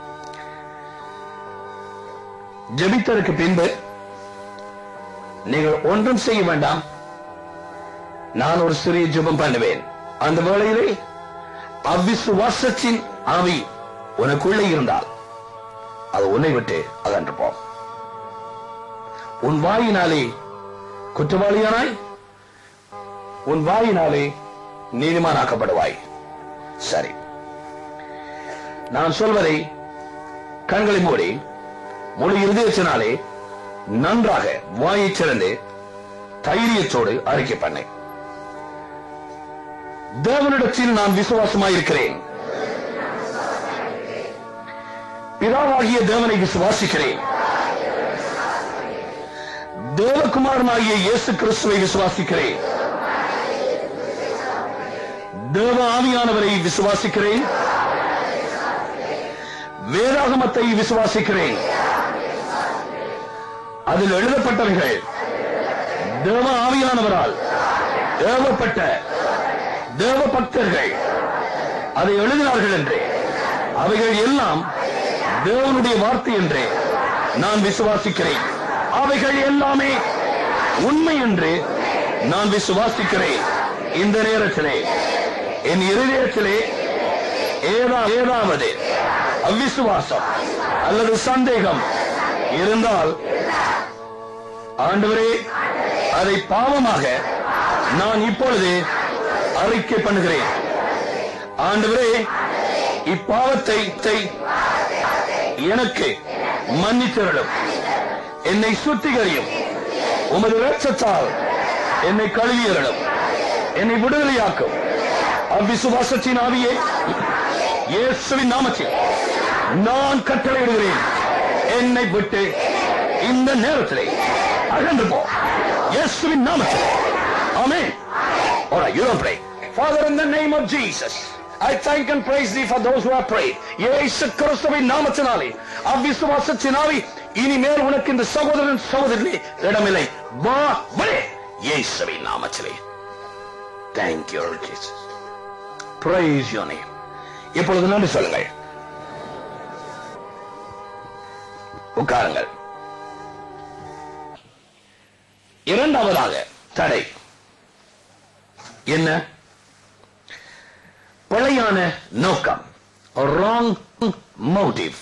ஜெபித்ததற்கு பின்பு நீங்கள் ஒன்றும் செய்ய வேண்டாம் நான் ஒரு சிறிய ஜெபம் பண்ணுவேன் அந்த வேளையிலே அவ்விசுவாசத்தின் ஆவி உனக்குள்ளே இருந்தால் அது உன்னை விட்டு அகன்று போ உன் வாயினாலே குற்றவாளியானாய் உன் வாயினாலே நீதிமானாக்கப்படுவாய் சரி நான் சொல்வதை கண்களை மூடி முழு இருதயத்தினாலே நன்றாக வாயை திறந்து தைரியத்தோடு அறிக்கை பண்ணேன் தேவனிடத்தில் நான் விசுவாசமாயிருக்கிறேன் பிதாவாகிய தேவனை விசுவாசிக்கிறேன் தேவகுமாரனாகிய இயேசு கிறிஸ்துவை விசுவாசிக்கிறேன் தேவ ஆவியானவரை விசுவாசிக்கிறேன் வேதாகமத்தை விசுவாசிக்கிறேன் அதில் எழுதப்பட்டவைகள் தேவ ஆவியானவரால் ஏவப்பட்ட தேவ பக்தர்கள் அதை எழுதினார்கள் என்றே அவைகள் எல்லாம் தேவனுடைய வார்த்தை என்றே நான் விசுவாசிக்கிறேன் அவைகள் எல்லாமே உண்மை என்று நான் விசுவாசிக்கிறேன் இந்த நேரத்திலே என் இருதயத்திலே ஏதா ஏதாவது அவிசுவாசம் அல்லது சந்தேகம் இருந்தால் ஆண்டவரே அதை பாவமாக நான் இப்பொழுது அறிக்கை பண்ணுகிறேன் ஆண்டவரே இப்பாவத்தை தை- எனக்கு மன்னித்தருளும் என்னை சுத்திகரியும் உமது இரட்சத்தால் என்னை கழுவியருளும் என்னை விடுதலையாக்கும் அவ்விசுவாசத்தின் ஆவியே இயேசுவின் நாமத்தில் நான் கட்டளையிடுகிறேன் என்னை விட்டு இந்த நேரத்திலே அகன்று போ இயேசுவின் நாமத்தில் ஆமென் All right, you don't pray. Father, in the name of Jesus, I thank and praise thee for those who have prayed. இயேசு கிறிஸ்துவின் நாமத்தினாலே அவ்விசுவாசத்தினாலே இனிமேல் உனக்கு இந்த சகோதரன் சகோதரி இடமில்லை வா வழி இயேசுவின் நாமத்திலே Thank you, Lord Jesus. Praise your name. இப்பொழுது நன்றி சொல்லுங்கள் உட்காருங்கள் இரண்டாவதாக தடை என்ன பிழையான நோக்கம் ராங் மோட்டிவ்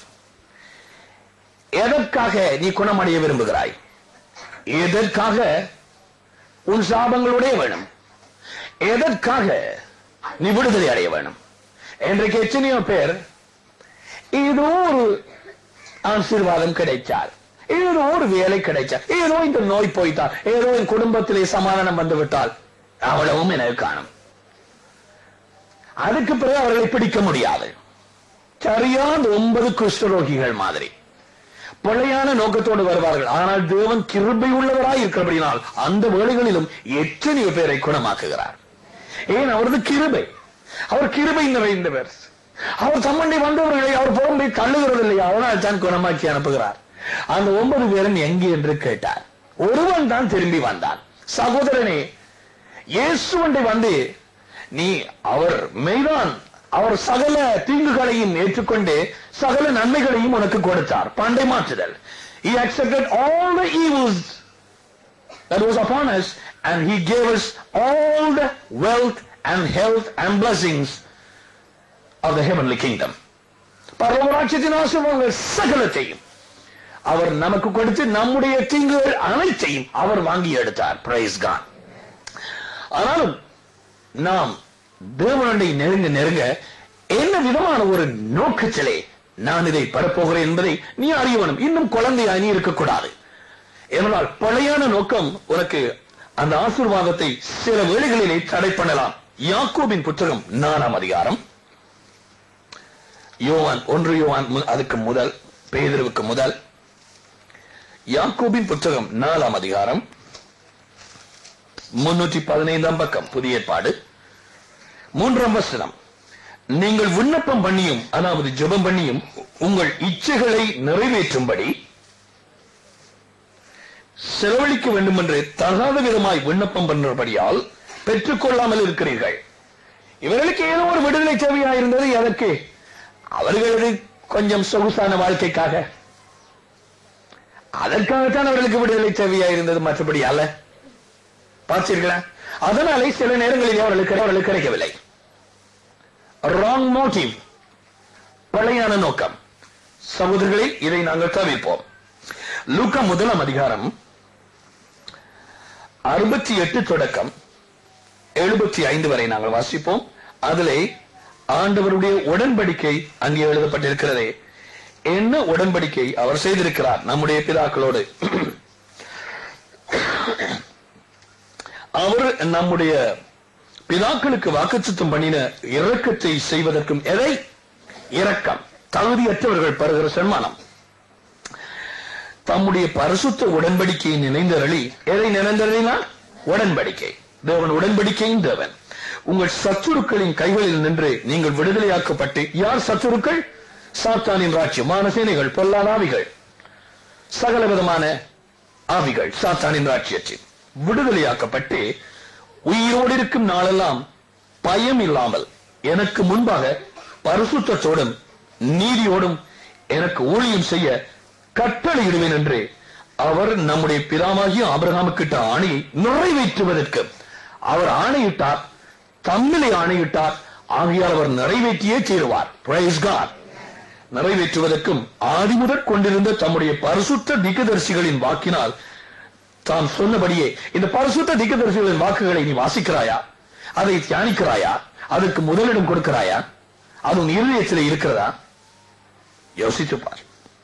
எதற்காக நீ குணமடைய விரும்புகிறாய் எதற்காக உன் சாபங்களுடைய வேணும் எதற்காக நீ விடுதலை அடைய வேணும் இன்றைக்கு எத்தனையோ பேர் ஏதோ ஒரு ஆசீர்வாதம் கிடைச்சார் ஏதோ ஒரு வேலை கிடைச்சார் ஏதோ இந்த நோய் போய்த்தால் ஏதோ என் குடும்பத்திலே சமாதானம் வந்து விட்டால் அவ்வளவும் எனக்கு காணும் அதுக்கு பிறகு அவர்களை பிடிக்க முடியாது சரியான ஒன்பது குஷ்டரோகிகள் மாதிரி பிழையான நோக்கத்தோடு வருவார்கள் ஆனால் தேவன் கிருபை உள்ளவராய் இருக்கிறபடினால் அந்த வேளைகளிலும் எத்தனையோ பேரை குணமாக்குகிறார் ஏன் அவரது கிருபை அவர் கிருபை நிறைந்தவர் அவர் தம்மண்டி வந்தவர்களை அவர் புறம்பை தள்ளுகிறது இல்லையா அதனால் தான் குணமாக்கி அனுப்புகிறார் அந்த ஒன்பது பேரும் எங்கே என்று கேட்டார் ஒருவன் தான் திரும்பி வந்தான் சகோதரனே இயேசுவண்டை வந்து நீ அவர் மெய்தான் அவர் சகல தீங்குகளையும் ஏற்றுக்கொண்டு சகல நன்மைகளையும் உனக்கு கொடுத்தார் பண்டை மாற்றுதல் he accepted all the evils that was upon us and he gave us all the wealth and health and blessings of the heavenly kingdom பரவராட்சியத்தின் ஆசீர்வாதங்கள் சகலத்தையும் அவர் நமக்கு கொடுத்து நம்முடைய தீங்குகள் அனைத்தையும் அவர் வாங்கி எடுத்தார் பிரைஸ் கான் ஆனாலும் நாம் தேவனுடைய நெருங்க நெருங்க என்ன விதமான ஒரு நோக்கத்திலே நான் இதை பெறப்போகிறேன் என்பதை நீ அறிய வேணும் இன்னும் குழந்தையா நீ இருக்கக்கூடாது ஏனென்றால் பழையான நோக்கம் உனக்கு அந்த ஆசீர்வாதத்தை சில வேளைகளிலே தடை பண்ணலாம் யாக்கோபின் புத்தகம் நாலாம் அதிகாரம் யோவான் ஒன்று யோவான் மு- அதுக்கு முதல் பேதருவுக்கு முதல் யாக்கோபின் புத்தகம் நாலாம் அதிகாரம் முன்னூற்றி பதினைந்தாம் பக்கம் புதிய ஏற்பாடு மூன்றாம் வசனம் நீங்கள் விண்ணப்பம் பண்ணியும் அதாவது ஜெபம் பண்ணியும் உங்கள் இச்சைகளை நிறைவேற்றும்படி செலவழிக்க வேண்டும் என்று தகாத விதமாய் விண்ணப்பம் பண்ணும்படியால் பெற்றுக்கொள்ளாமல் இருக்கிறீர்கள் இவர்களுக்கு ஏதோ ஒரு விடுதலை தேவையா இருந்தது எதற்கு அவர்களது கொஞ்சம் சொகுசான வாழ்க்கைக்காக அதற்காகத்தான் அவர்களுக்கு விடுதலை தேவையா இருந்தது மற்றபடி அல்ல பார்த்தீர்களா அதனாலே சில நேரங்களில் அவர்களுக்கு அவர்களுக்கு கிடைக்கவில்லை ராங் மோட்டிவ் பழையான நோக்கம் சகோதரர்களே இதை நாங்கள் தவிர்ப்போம் லூக்கா முதலாம் அதிகாரம் அறுபத்தி எட்டு தொடக்கம் எழுபத்தி ஐந்து வரை நாங்கள் வாசிப்போம் அதிலே ஆண்டவருடைய உடன்படிக்கை அங்கே எழுதப்பட்டிருக்கிறதே என்ன உடன்படிக்கை அவர் செய்திருக்கிறார் நம்முடைய பிதாக்களோடு அவர் நம்முடைய பிதாக்களுக்கு வாக்குச்சத்தம் பண்ணின இரக்கத்தை செய்வதற்கும் எதை இரக்கம் தகுதியற்றவர்கள் பெறுகிற சன்மானம் தம்முடைய பரிசுத்த உடன்படிக்கையை நினைந்தருளி எதை நினைந்தருளினார் உடன்படிக்கை தேவன் உடன்படிக்கையின் தேவன் உங்கள் சத்துருக்களின் கைகளில் நின்று நீங்கள் விடுதலையாக்கப்பட்டு யார் சத்துருக்கள் சாத்தானின் ராஜ்யம் மானசேனைகள் பொல்லாத ஆவிகள் சகல விதமான ஆவிகள் சாத்தானின் ராஜ்யத்தில் விடுதலையாக்கப்பட்டு உயிரோடு இருக்கும் நாளெல்லாம் பயம் இல்லாமல் எனக்கு முன்பாக பரிசுத்தத்தோடும் நீதியோடும் எனக்கு ஊழியம் செய்ய கட்டளையிடுவேன் என்று அவர் நம்முடைய பிதாவாகிய ஆபிரகாமுக்கிட்ட ஆணையை நிறைவேற்றுவதற்கு அவர் ஆணையிட்டார் தம்மிலே ஆணையிட்டார் ஆகையால் அவர் நிறைவேற்றியே தீருவார் Praise God. நிறைவேற்றுவதற்கும் ஆதிமுதற் கொண்டிருந்த தம்முடைய பரிசுத்த திக்கதரிசிகளின் வாக்கினால் தாம் சொன்னபடியே இந்த பரிசுத்த திக்கதரிசிகளின் வாக்குகளை நீ வாசிக்கிறாயா அதை தியானிக்கிறாயா அதற்கு முதலிடம் கொடுக்கிறாயா அது உன் இருதயத்தில் இருக்கிறதா யோசித்து பார்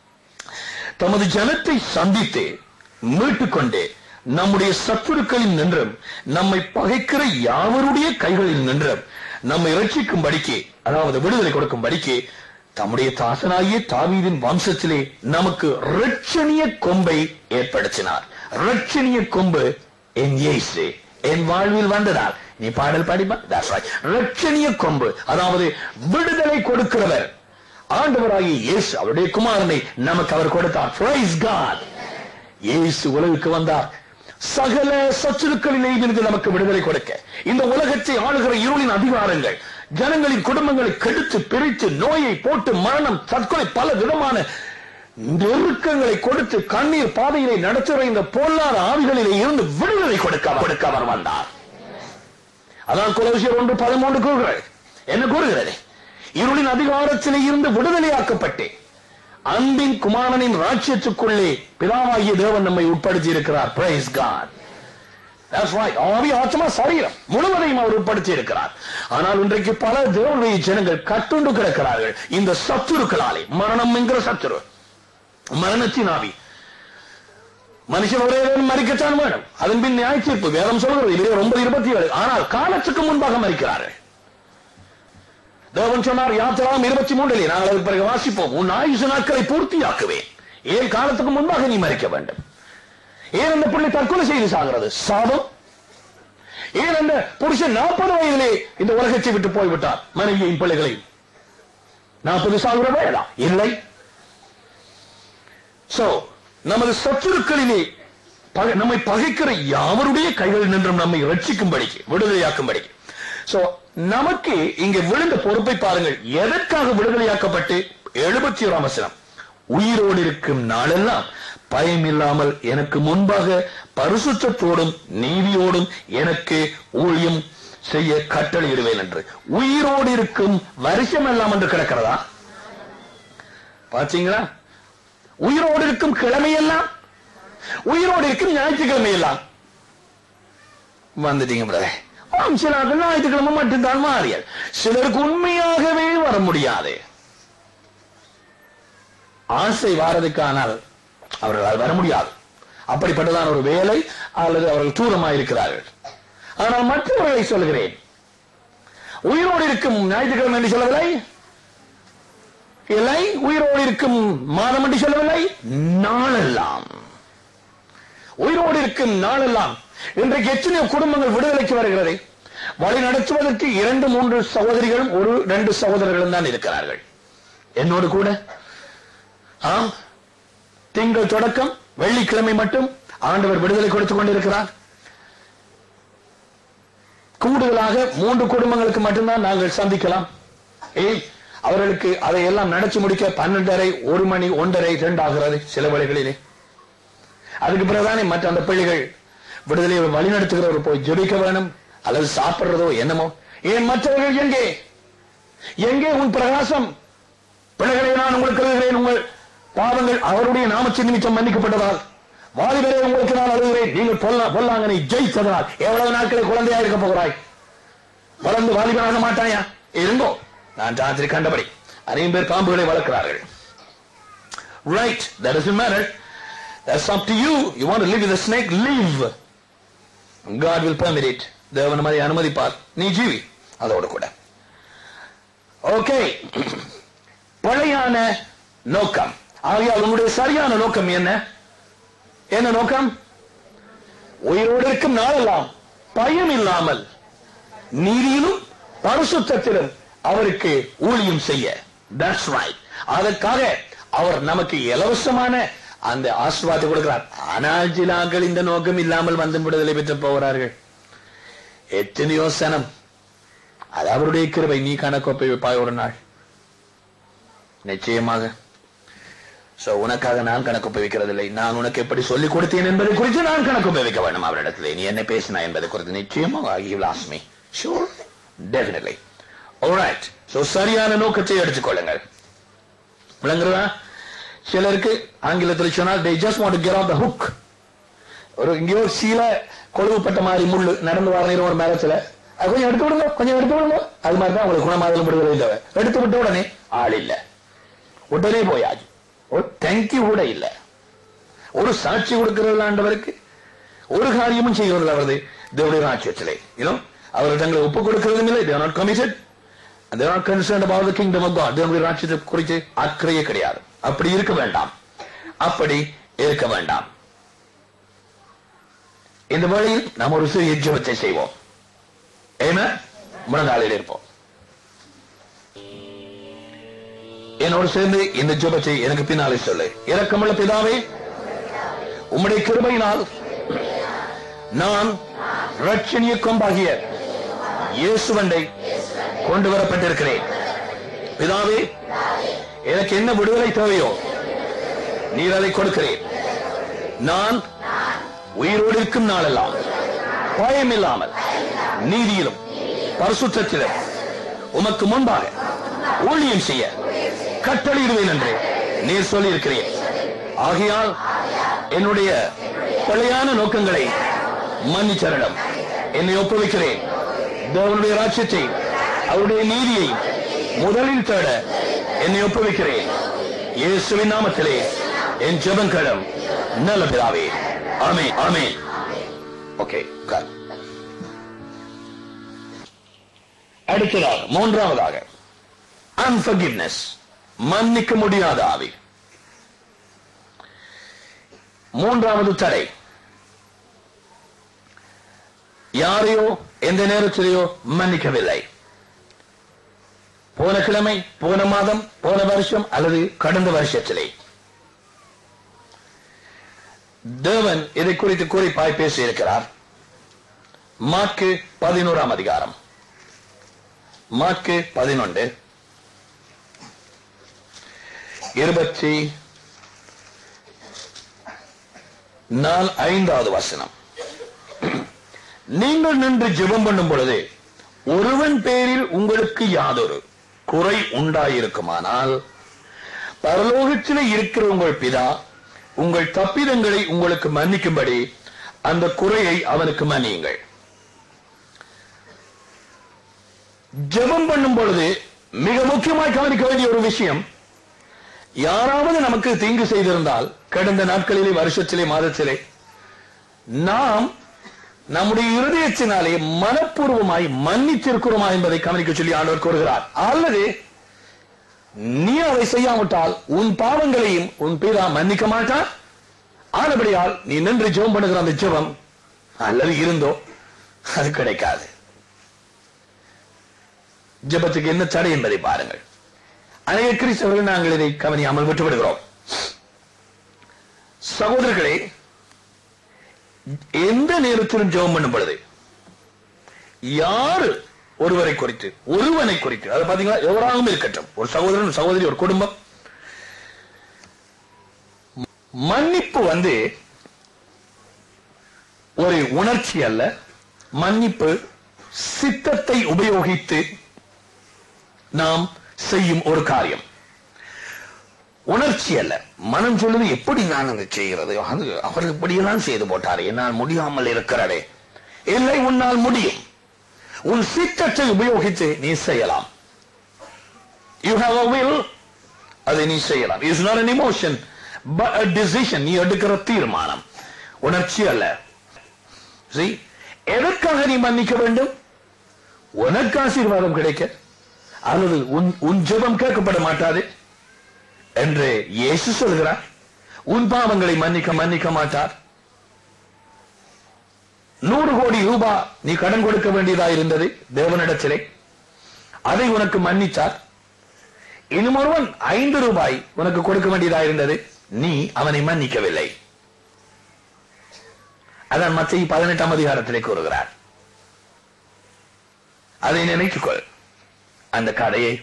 தமது ஜனத்தை சந்தித்து மீட்டுக் கொண்டே நம்முடைய சத்துருக்களில் நின்றும் நம்மை பகைக்கிற யாவருடைய கைகளில் நின்றும் நம்மை ரட்சிக்கும்படிக்கு அதாவது விடுதலை கொடுக்கும்படிக்கு தம்முடைய தாசனாகிய தாவீதின் வம்சத்திலே நமக்கு ரட்சணிய கொம்பை ஏற்படுத்தினார் ரட்சணிய கொம்பு என் இயேசு என் வாழ்வில் வந்ததால் நீ பாடல் பாடிப்பா that's right ரட்சணிய கொம்பு அதாவது விடுதலை கொடுக்கிறவர் ஆண்டவராகிய இயேசு அவருடைய குமாரனை நமக்கு அவர் கொடுத்தார் Praise God இயேசு உலகுக்கு வந்தார் சகல சத்துருக்களிலே இருந்து நமக்கு விடுதலை கொடுக்க இந்த உலகத்தை ஆளுகிற இருளின் அதிகாரங்கள் ஜனங்களின் குடும்பங்களை கெடுத்து பிரித்து நோயை போட்டு மரணம் தற்கொலை பல விதமான நெருக்கங்களை கொடுத்து கண்ணீர் பாதையிலே நடத்துகிற இந்த பொல்லாத ஆவிகளிலே இருந்து விடுதலை கொடுக்க கொடுக்க அவர் வந்தார் அதான் குலவிசியர் ஒன்று பதிமூன்று கூறுகிறது என்ன கூறுகிறது இருளின் அதிகாரத்திலே இருந்து விடுதலையாக்கப்பட்டு அன்பின் குமாரனின் ராஜ்யத்துக்குள்ளே பிதாவாகிய தேவன் நம்மை உட்படுத்தி இருக்கிறார் பிரைஸ் காட் That's right. ஆவி ஆத்மா சரீரம் முழுவதையும் அவர் உட்படுத்தி இருக்கிறார் ஆனால் இன்றைக்கு பல தேவனுடைய ஜனங்கள் கட்டுண்டு கிடக்கிறார்கள் இந்த சத்துருக்களாலே மரணம் என்கிற சத்துரு மரணத்தின் ஆவி மனுஷன் ஒரே வேணும் மறிக்கத்தான் வேணும் அதன் பின் நியாய தீர்ப்பு வேதம் சொல்கிறது இல்லையா ஒன்பது இருபத்தி ஏழு ஆனால் காலத்துக்கு முன்பாக மறிக்கிறார்கள் தேவன் சொன்னார் யாத்திராம் இருபத்தி மூன்றிலே நாங்கள் அதுக்கு பிறகு வாசிப்போம் உன் ஆயுசு நாட்களை பூர்த்தியாக்குவேன் ஏன் காலத்துக்கு முன்பாக நீ மறிக்க வேண்டும் ஏன் அந்த பிள்ளை தற்கொலை செய்து சாகிறது சாபம் ஏன் அந்த புருஷன் நாற்பது வயதிலே இந்த உலகத்தை விட்டு போய்விட்டார் மனைவியையும் பிள்ளைகளையும் நாற்பது சாகுற வேடா இல்லை சோ நமது சத்துருக்களிலே பகை- நம்மை பகைக்கிற யாவருடைய கைகளில் நின்றும் நம்மை ரட்சிக்கும்படிக்கு விடுதலையாக்கும்படிக்கு சோ நமக்கு இங்கே விழுந்த பொறுப்பை பாருங்கள் எதற்காக விடுதலையாக்கப்பட்டு எழுபத்தி ஓராம் வசனம் உயிரோடு இருக்கும் நாளெல்லாம் பயம் இல்லாமல் எனக்கு முன்பாக பரிசுத்தத்தோடும் நீதியோடும் எனக்கு ஊழியம் செய்ய கட்டளையிடுவேன் என்று உயிரோடு இருக்கும் வருஷம் எல்லாம் என்று கிடக்கிறதா பாத்தீங்களா உயிரோடு இருக்கும் கிழமையெல்லாம் உயிரோடு இருக்கும் ஞாயிற்றுக்கிழமை எல்லாம் வந்துட்டீங்க பிரதர் ஆம் சிலருக்கு ஞாயிற்றுக்கிழமை மட்டும்தான் மாறியல் சிலருக்கு உண்மையாகவே வர முடியாது ஆசை வாரதுக்கானால் அவர்களால் வர முடியாது அப்படிப்பட்டதான ஒரு வேலை அல்லது அவர்கள் தூரமாக இருக்கிறார்கள் ஆனால் மற்றவர்களை சொல்கிறேன் உயிரோடு இருக்கும் ஞாயிற்றுக்கிழமை என்று சொல்லவில்லை இல்லை உயிரோடு இருக்கும் மாதம் என்று சொல்லவில்லை நாளெல்லாம் உயிரோடு இருக்கும் நாளெல்லாம் இன்றைக்கு எத்தனையோ குடும்பங்கள் விடுதலைக்கு வருகிறது வழி நடத்துவதற்கு இரண்டு மூன்று சகோதரிகளும் ஒரு ரெண்டு சகோதரர்களும் தான் இருக்கிறார்கள் என்னோடு கூட ஆம் திங்கள் தொடக்கம் வெள்ளிக்கிழமை மட்டும் ஆண்டவர் விடுதலை கொடுத்துக் கொண்டிருக்கிறார் கூடுதலாக மூன்று குடும்பங்களுக்கு மட்டும்தான் நாங்கள் சந்திக்கலாம் ஏன் அவர்களுக்கு அதையெல்லாம் நடத்தி முடிக்க பன்னெண்டரை ஒரு மணி ஒன்றரை இரண்டு ஆகிறது சில வேளைகளிலே அதுக்கு பிறகுதானே மற்ற அந்த பிள்ளைகள் விடுதலையை வழிநடத்துகிறவர் போய் ஜெபிக்க வேணும் அல்லது சாப்பிடுறதோ என்னமோ ஏன் மற்றவர்கள் எங்கே எங்கே உன் பிரகாசம் பிள்ளைகளை நான் உங்களுக்கு எழுதுகிறேன் உங்கள் பாவங்கள் அவருடைய நாமத்தின் நிமித்தம் மன்னிக்கப்பட்டதால் வாலிபரே உங்களுக்கு நான் அழுகிறேன் நீங்கள் பொல்லா பொல்லாங்கனை ஜெயித்ததால் எவ்வளவு நாட்களை குழந்தையா இருக்க போகிறாய் வளர்ந்து வாலிபனாக மாட்டாயா இருங்கோ நான் ராத்திரி கண்டபடி அனைவரும் பேர் பாம்புகளை வளர்க்கிறார்கள் right that doesn't matter that's up to you you want to live with a snake live God will permit it தேவன் மாதிரி அனுமதிப்பார் நீ ஜீவி அதோட கூட ஓகே பழையான நோக்கம் ஆகையால் உன்னுடைய சரியான நோக்கம் என்ன என்ன நோக்கம் உயிரோடு இருக்கும் நாளெல்லாம் பயம் இல்லாமல் நீதியிலும் பரிசுத்தத்திலும் அவருக்கு ஊழியம் செய்ய தட்ஸ் ரைட் அதற்காக அவர் நமக்கு இலவசமான அந்த ஆசீர்வாதத்தை கொடுக்கிறார் ஆனால் சில ஆட்கள் இந்த நோக்கம் இல்லாமல் வந்து விடுதலை பெற்று போகிறார்கள் எத்தனையோ சனம் அது அவருடைய கிருபை நீ கணக்கொப்பை வைப்பாய் ஒரு நாள் நிச்சயமாக சோ உனக்காக நான் கணக்கு உபயோகிக்கிறதில்லை நான் உனக்கு எப்படி சொல்லிக் கொடுத்தேன் என்பதை குறித்து நான் கணக்கு உபயோகிக்க வேண்டும் அவரிடத்திலே நீ என்ன பேசினா என்பதை குறித்து நிச்சயமாக he will ask me sure definitely alright so சரியான நோக்கத்தை எடுத்துக்கொள்ளுங்கள் விளங்குறதா சிலருக்கு ஆங்கிலத்தில் சொன்னால் they just want to get off the hook ஒரு இங்கேயோ சீல கொழுவுப்பட்ட மாதிரி முள்ளு நடந்து வர நேரம் ஒரு மேலத்துல அது கொஞ்சம் எடுத்து விடுங்க கொஞ்சம் எடுத்து விடுங்க அது மாதிரி தான் உங்களுக்கு குணமாதலும் விடுதலை தேவை எடுத்து விட்ட உடனே ஆள் இல்ல உடனே போயாச்சு ஒரு தேங்க்யூ கூட இல்ல ஒரு சாட்சி கொடுக்கிறது ஆண்டவருக்கு ஒரு காரியமும் செய்கிறது அவரது தேவடைய ராட்சியத்திலே இன்னும் அவர் தங்களை ஒப்பு கொடுக்கிறதும் இல்லை they not committed they are not concerned about the kingdom of God தேவனுடைய ராட்சியத்தை குறித்து அக்கறையே கிடையாது அப்படி இருக்க வேண்டாம் அப்படி இருக்க வேண்டாம் இந்த வழியில் நாம் ஒரு சிறிய ஜெபத்தை செய்வோம் ஏன்னா முழங்காலில் இருப்போம் என்னோடு சேர்ந்து இந்த ஜெபத்தை எனக்கு பின்னாலே சொல்லு இரக்கமுள்ள பிதாவே உம்முடைய கிருபையினால் நான் ரட்சணிய கொம்பாகிய இயேசுவண்டை கொண்டு வரப்பட்டிருக்கிறேன் பிதாவே எனக்கு என்ன விடுதலை தேவையோ நீர் அதை கொடுக்கிறேன் நான் உயிரோடு இருக்கும் நாளெல்லாம் பயம் இல்லாமல் நீதியிலும் பரிசுத்தத்திலும் உமக்கு முன்பாக ஊழியம் செய்ய கட்டளையிடுவேன் என்று நீர் சொல்லியிருக்கிறேன் ஆகையால் என்னுடைய பிழையான நோக்கங்களை மன்னிச்சரிடம் என்னை ஒப்புவிக்கிறேன் தேவனுடைய ராட்சியத்தை அவருடைய நீதியை முதலில் தேட என்னை ஒப்புவிக்கிறேன் இயேசுவின் நாமத்திலே என் ஜெபங்களும் நல்ல பிதாவே ஆமே ஆமே ஓகே உட்கார். அடுத்ததாக மூன்றாவதாக அன்ஃபர்கிவ்னஸ் மன்னிக்க முடியாத ஆவி மூன்றாவது தடை யாரையோ எந்த நேரத்திலேயோ மன்னிக்கவில்லை போன கிழமை போன மாதம் போன வருஷம் அல்லது கடந்த வருஷத்திலே தேவன் இதை குறித்து குறிப்பாய் பேசி இருக்கிறார் மாற்கு பதினோராம் அதிகாரம் மாற்கு பதினொன்று இருபத்தி நால் ஐந்தாவது வசனம் நீங்கள் நின்று ஜெபம் பண்ணும் பொழுது ஒருவன் பேரில் உங்களுக்கு யாதொரு குறை உண்டாயிருக்குமானால் பரலோகத்திலே இருக்கிற உங்கள் பிதா உங்கள் தப்பிதங்களை உங்களுக்கு மன்னிக்கும்படி அந்த குறையை அவனுக்கு மன்னியுங்கள் ஜெபம் பண்ணும் பொழுது மிக முக்கியமாய் கவனிக்க வேண்டிய ஒரு விஷயம் யாராவது நமக்கு தீங்கு செய்திருந்தால் கடந்த நாட்களிலே வருஷத்திலே மாதத்திலே நாம் நம்முடைய இருதயத்தினாலே மனப்பூர்வமாய் மன்னித்திருக்கிறோமா என்பதை கவனிக்க சொல்லி ஆண்டவர் கூறுகிறார் அல்லது நீ அதை செய்யாவிட்டால் உன் பாவங்களையும் உன் பிதா மன்னிக்க மாட்டான் ஆனபடியால் நீ நின்று ஜெபம் பண்ணுகிற அந்த ஜெபம் அல்லது இருந்தோ அது கிடைக்காது ஜெபத்துக்கு என்ன தடை என்பதை பாருங்கள் அநேக கிறிஸ்தவர்கள் நாங்கள் இதை கவனியாமல் விட்டு விடுகிறோம் சகோதரர்களே எந்த நேரத்திலும் ஜெபம் பண்ணும் பொழுது யாரு ஒருவரை குறித்து ஒருவனை குறித்து அது பாத்தீங்களா எவராகவும் இருக்கட்டும் ஒரு சகோதரன் ஒரு சகோதரி ஒரு குடும்பம் மன்னிப்பு வந்து ஒரு உணர்ச்சி அல்ல மன்னிப்பு சித்தத்தை உபயோகித்து நாம் செய்யும் ஒரு காரியம் உணர்ச்சி அல்ல மனம் சொல்லுது எப்படி நான் அதை செய்கிறது அது அவர் இப்படியெல்லாம் செய்து போட்டார் என்னால் முடியாமல் இருக்கிறதே இல்லை உன்னால் முடியும் உன் சித்தத்தை உபயோகித்து நீ செய்யலாம் யூ ஹாவ் அ வில் அதை நீ செய்யலாம் it's not an emotion but a decision நீ எடுக்கிற தீர்மானம் உணர்ச்சி அல்ல See? எதற்காக நீ மன்னிக்க வேண்டும் உனக்கு ஆசீர்வாதம் கிடைக்க அல்லது உன் உன் ஜெபம் கேட்கப்பட மாட்டாது என்று இயேசு சொல்கிறார் உன் பாவங்களை மன்னிக்க மன்னிக்க மாட்டார் நூறு கோடி ரூபாய் நீ கடன் கொடுக்க வேண்டியதா இருந்தது தேவனிடத்திலே அதை உனக்கு மன்னித்தார் இன்னும் ஒருவன் ஐந்து ரூபாய் உனக்கு கொடுக்க வேண்டியதா இருந்தது நீ அவனை மன்னிக்கவில்லை அதான் மத்திய பதினெட்டாம் அதிகாரத்திலே கூறுகிறார் அதை நினைத்துக்கொள் அந்த கதையை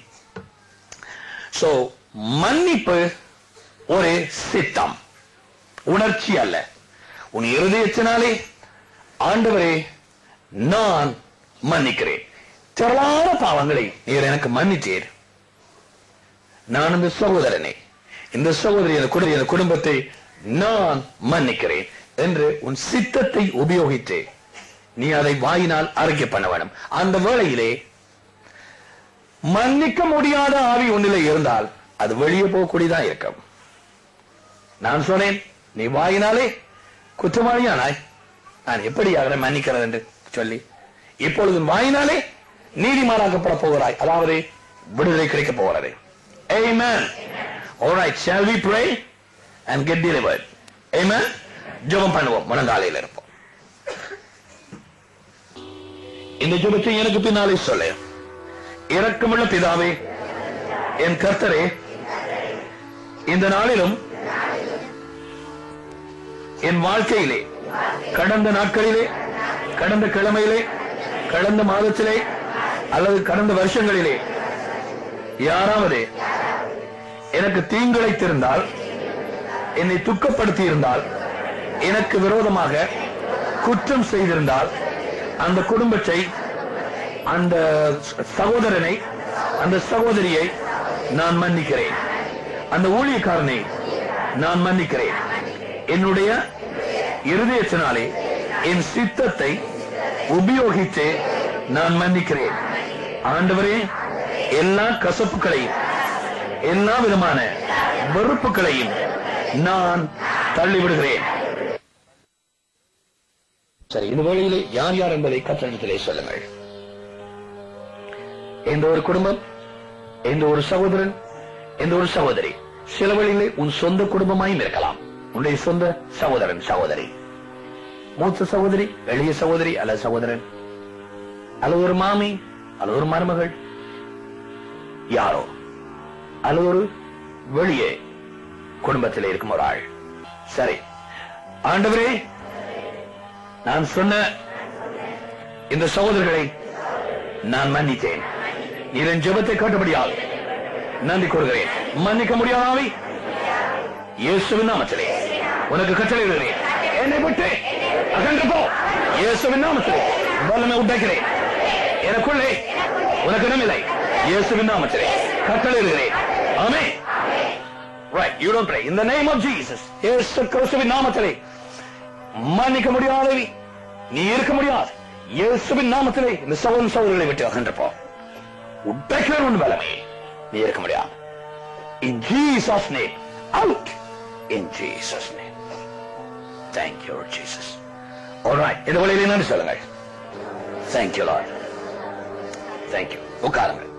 சோ மன்னிப்பு ஒரு சித்தம் உணர்ச்சி அல்ல உன் இருதயத்தினாலே ஆண்டவரே நான் மன்னிக்கிறேன் திரளான பாவங்களை நீர் எனக்கு மன்னித்தீர் நான் இந்த சகோதரனை இந்த சகோதரி இந்த குடும்ப இந்த குடும்பத்தை நான் மன்னிக்கிறேன் என்று உன் சித்தத்தை உபயோகித்து நீ அதை வாயினால் அறிக்கை பண்ண வேண்டும் அந்த வேளையிலே மன்னிக்க முடியாத ஆவி ஒன்றிலே இருந்தால் அது வெளியே போகக்கூடியதா இருக்கும் நான் சொன்னேன் நீ வாயினாலே குற்றவாளியானாய் நான் எப்படி அவரை மன்னிக்கிறது என்று சொல்லி இப்பொழுது உன் வாயினாலே நீதிமானாக்கப்பட போகிறாய் அதாவது விடுதலை கிடைக்க போகிறது Amen. All right, shall we pray and get delivered? Amen. ஜெபம் பண்ணுவோம் முழங்காலையில் இருப்போம் இந்த ஜெபத்தை எனக்கு பின்னாலே சொல்ல இரக்கமுள்ள பிதாவே என் கர்த்தரே இந்த நாளிலும் என் வாழ்க்கையிலே கடந்த நாட்களிலே கடந்த கிழமையிலே கடந்த மாதத்திலே அல்லது கடந்த வருஷங்களிலே யாராவது எனக்கு தீங்கிழைத்திருந்தால் என்னை துக்கப்படுத்தி இருந்தால் எனக்கு விரோதமாக குற்றம் செய்திருந்தால் அந்த குடும்பத்தை அந்த சகோதரனை அந்த சகோதரியை நான் மன்னிக்கிறேன் அந்த ஊழியக்காரனை நான் மன்னிக்கிறேன் என்னுடைய இருதயத்தினாலே என் சித்தத்தை உபயோகித்து நான் மன்னிக்கிறேன் ஆண்டவரே எல்லா கசப்புகளையும் எல்லா விதமான வெறுப்புகளையும் நான் தள்ளிவிடுகிறேன் சரி இந்த வேளையிலே யார் யார் என்பதை கற்றனத்திலே சொல்லுங்கள் எந்த ஒரு குடும்பம் எந்த ஒரு சகோதரன் எந்த ஒரு சகோதரி சில வழியிலே உன் சொந்த குடும்பமாயும் இருக்கலாம் உன்னுடைய சொந்த சகோதரன் சகோதரி மூத்த சகோதரி எளிய சகோதரி அல்லது சகோதரன் அல்லது ஒரு மாமி அல்லது ஒரு மருமகள் யாரோ அல்லது ஒரு வெளியே குடும்பத்தில் இருக்கும் ஒரு ஆள் சரி ஆண்டவரே நான் சொன்ன இந்த சகோதரர்களை நான் மன்னித்தேன் இதன் ஜெபத்தை கேட்டபடியால் நன்றி கூறுகிறேன் மன்னிக்க முடியாதாவி இயேசுவின் நாமத்திலே உனக்கு கட்டளையிடுகிறேன் என்னை விட்டு அகன்று போ இயேசுவின் நாமத்திலே வல்லமை உண்டாக்கிறேன் எனக்குள்ளே உனக்கு இடமில்லை இயேசுவின் நாமத்திலே கட்டளையிடுகிறேன் ஆமே Right, you don't pray. In the name of Jesus. இயேசு கிறிஸ்துவின் நாமத்திலே மன்னிக்க முடியாதவி நீ இருக்க முடியாது இயேசுவின் நாமத்திலே இந்த சகோதரன் சகோதரிகளை விட்டு அகன்றப்போ உடைக்கிற ஒன்று பலமே நீ இருக்க முடியாது In Jesus name. Out. In Jesus name. Thank you Jesus alright இந்த வழியில் என்னன்னு சொல்லுங்கள் தேங்க்யூ லார்ட் தேங்க்யூ உட்காருங்க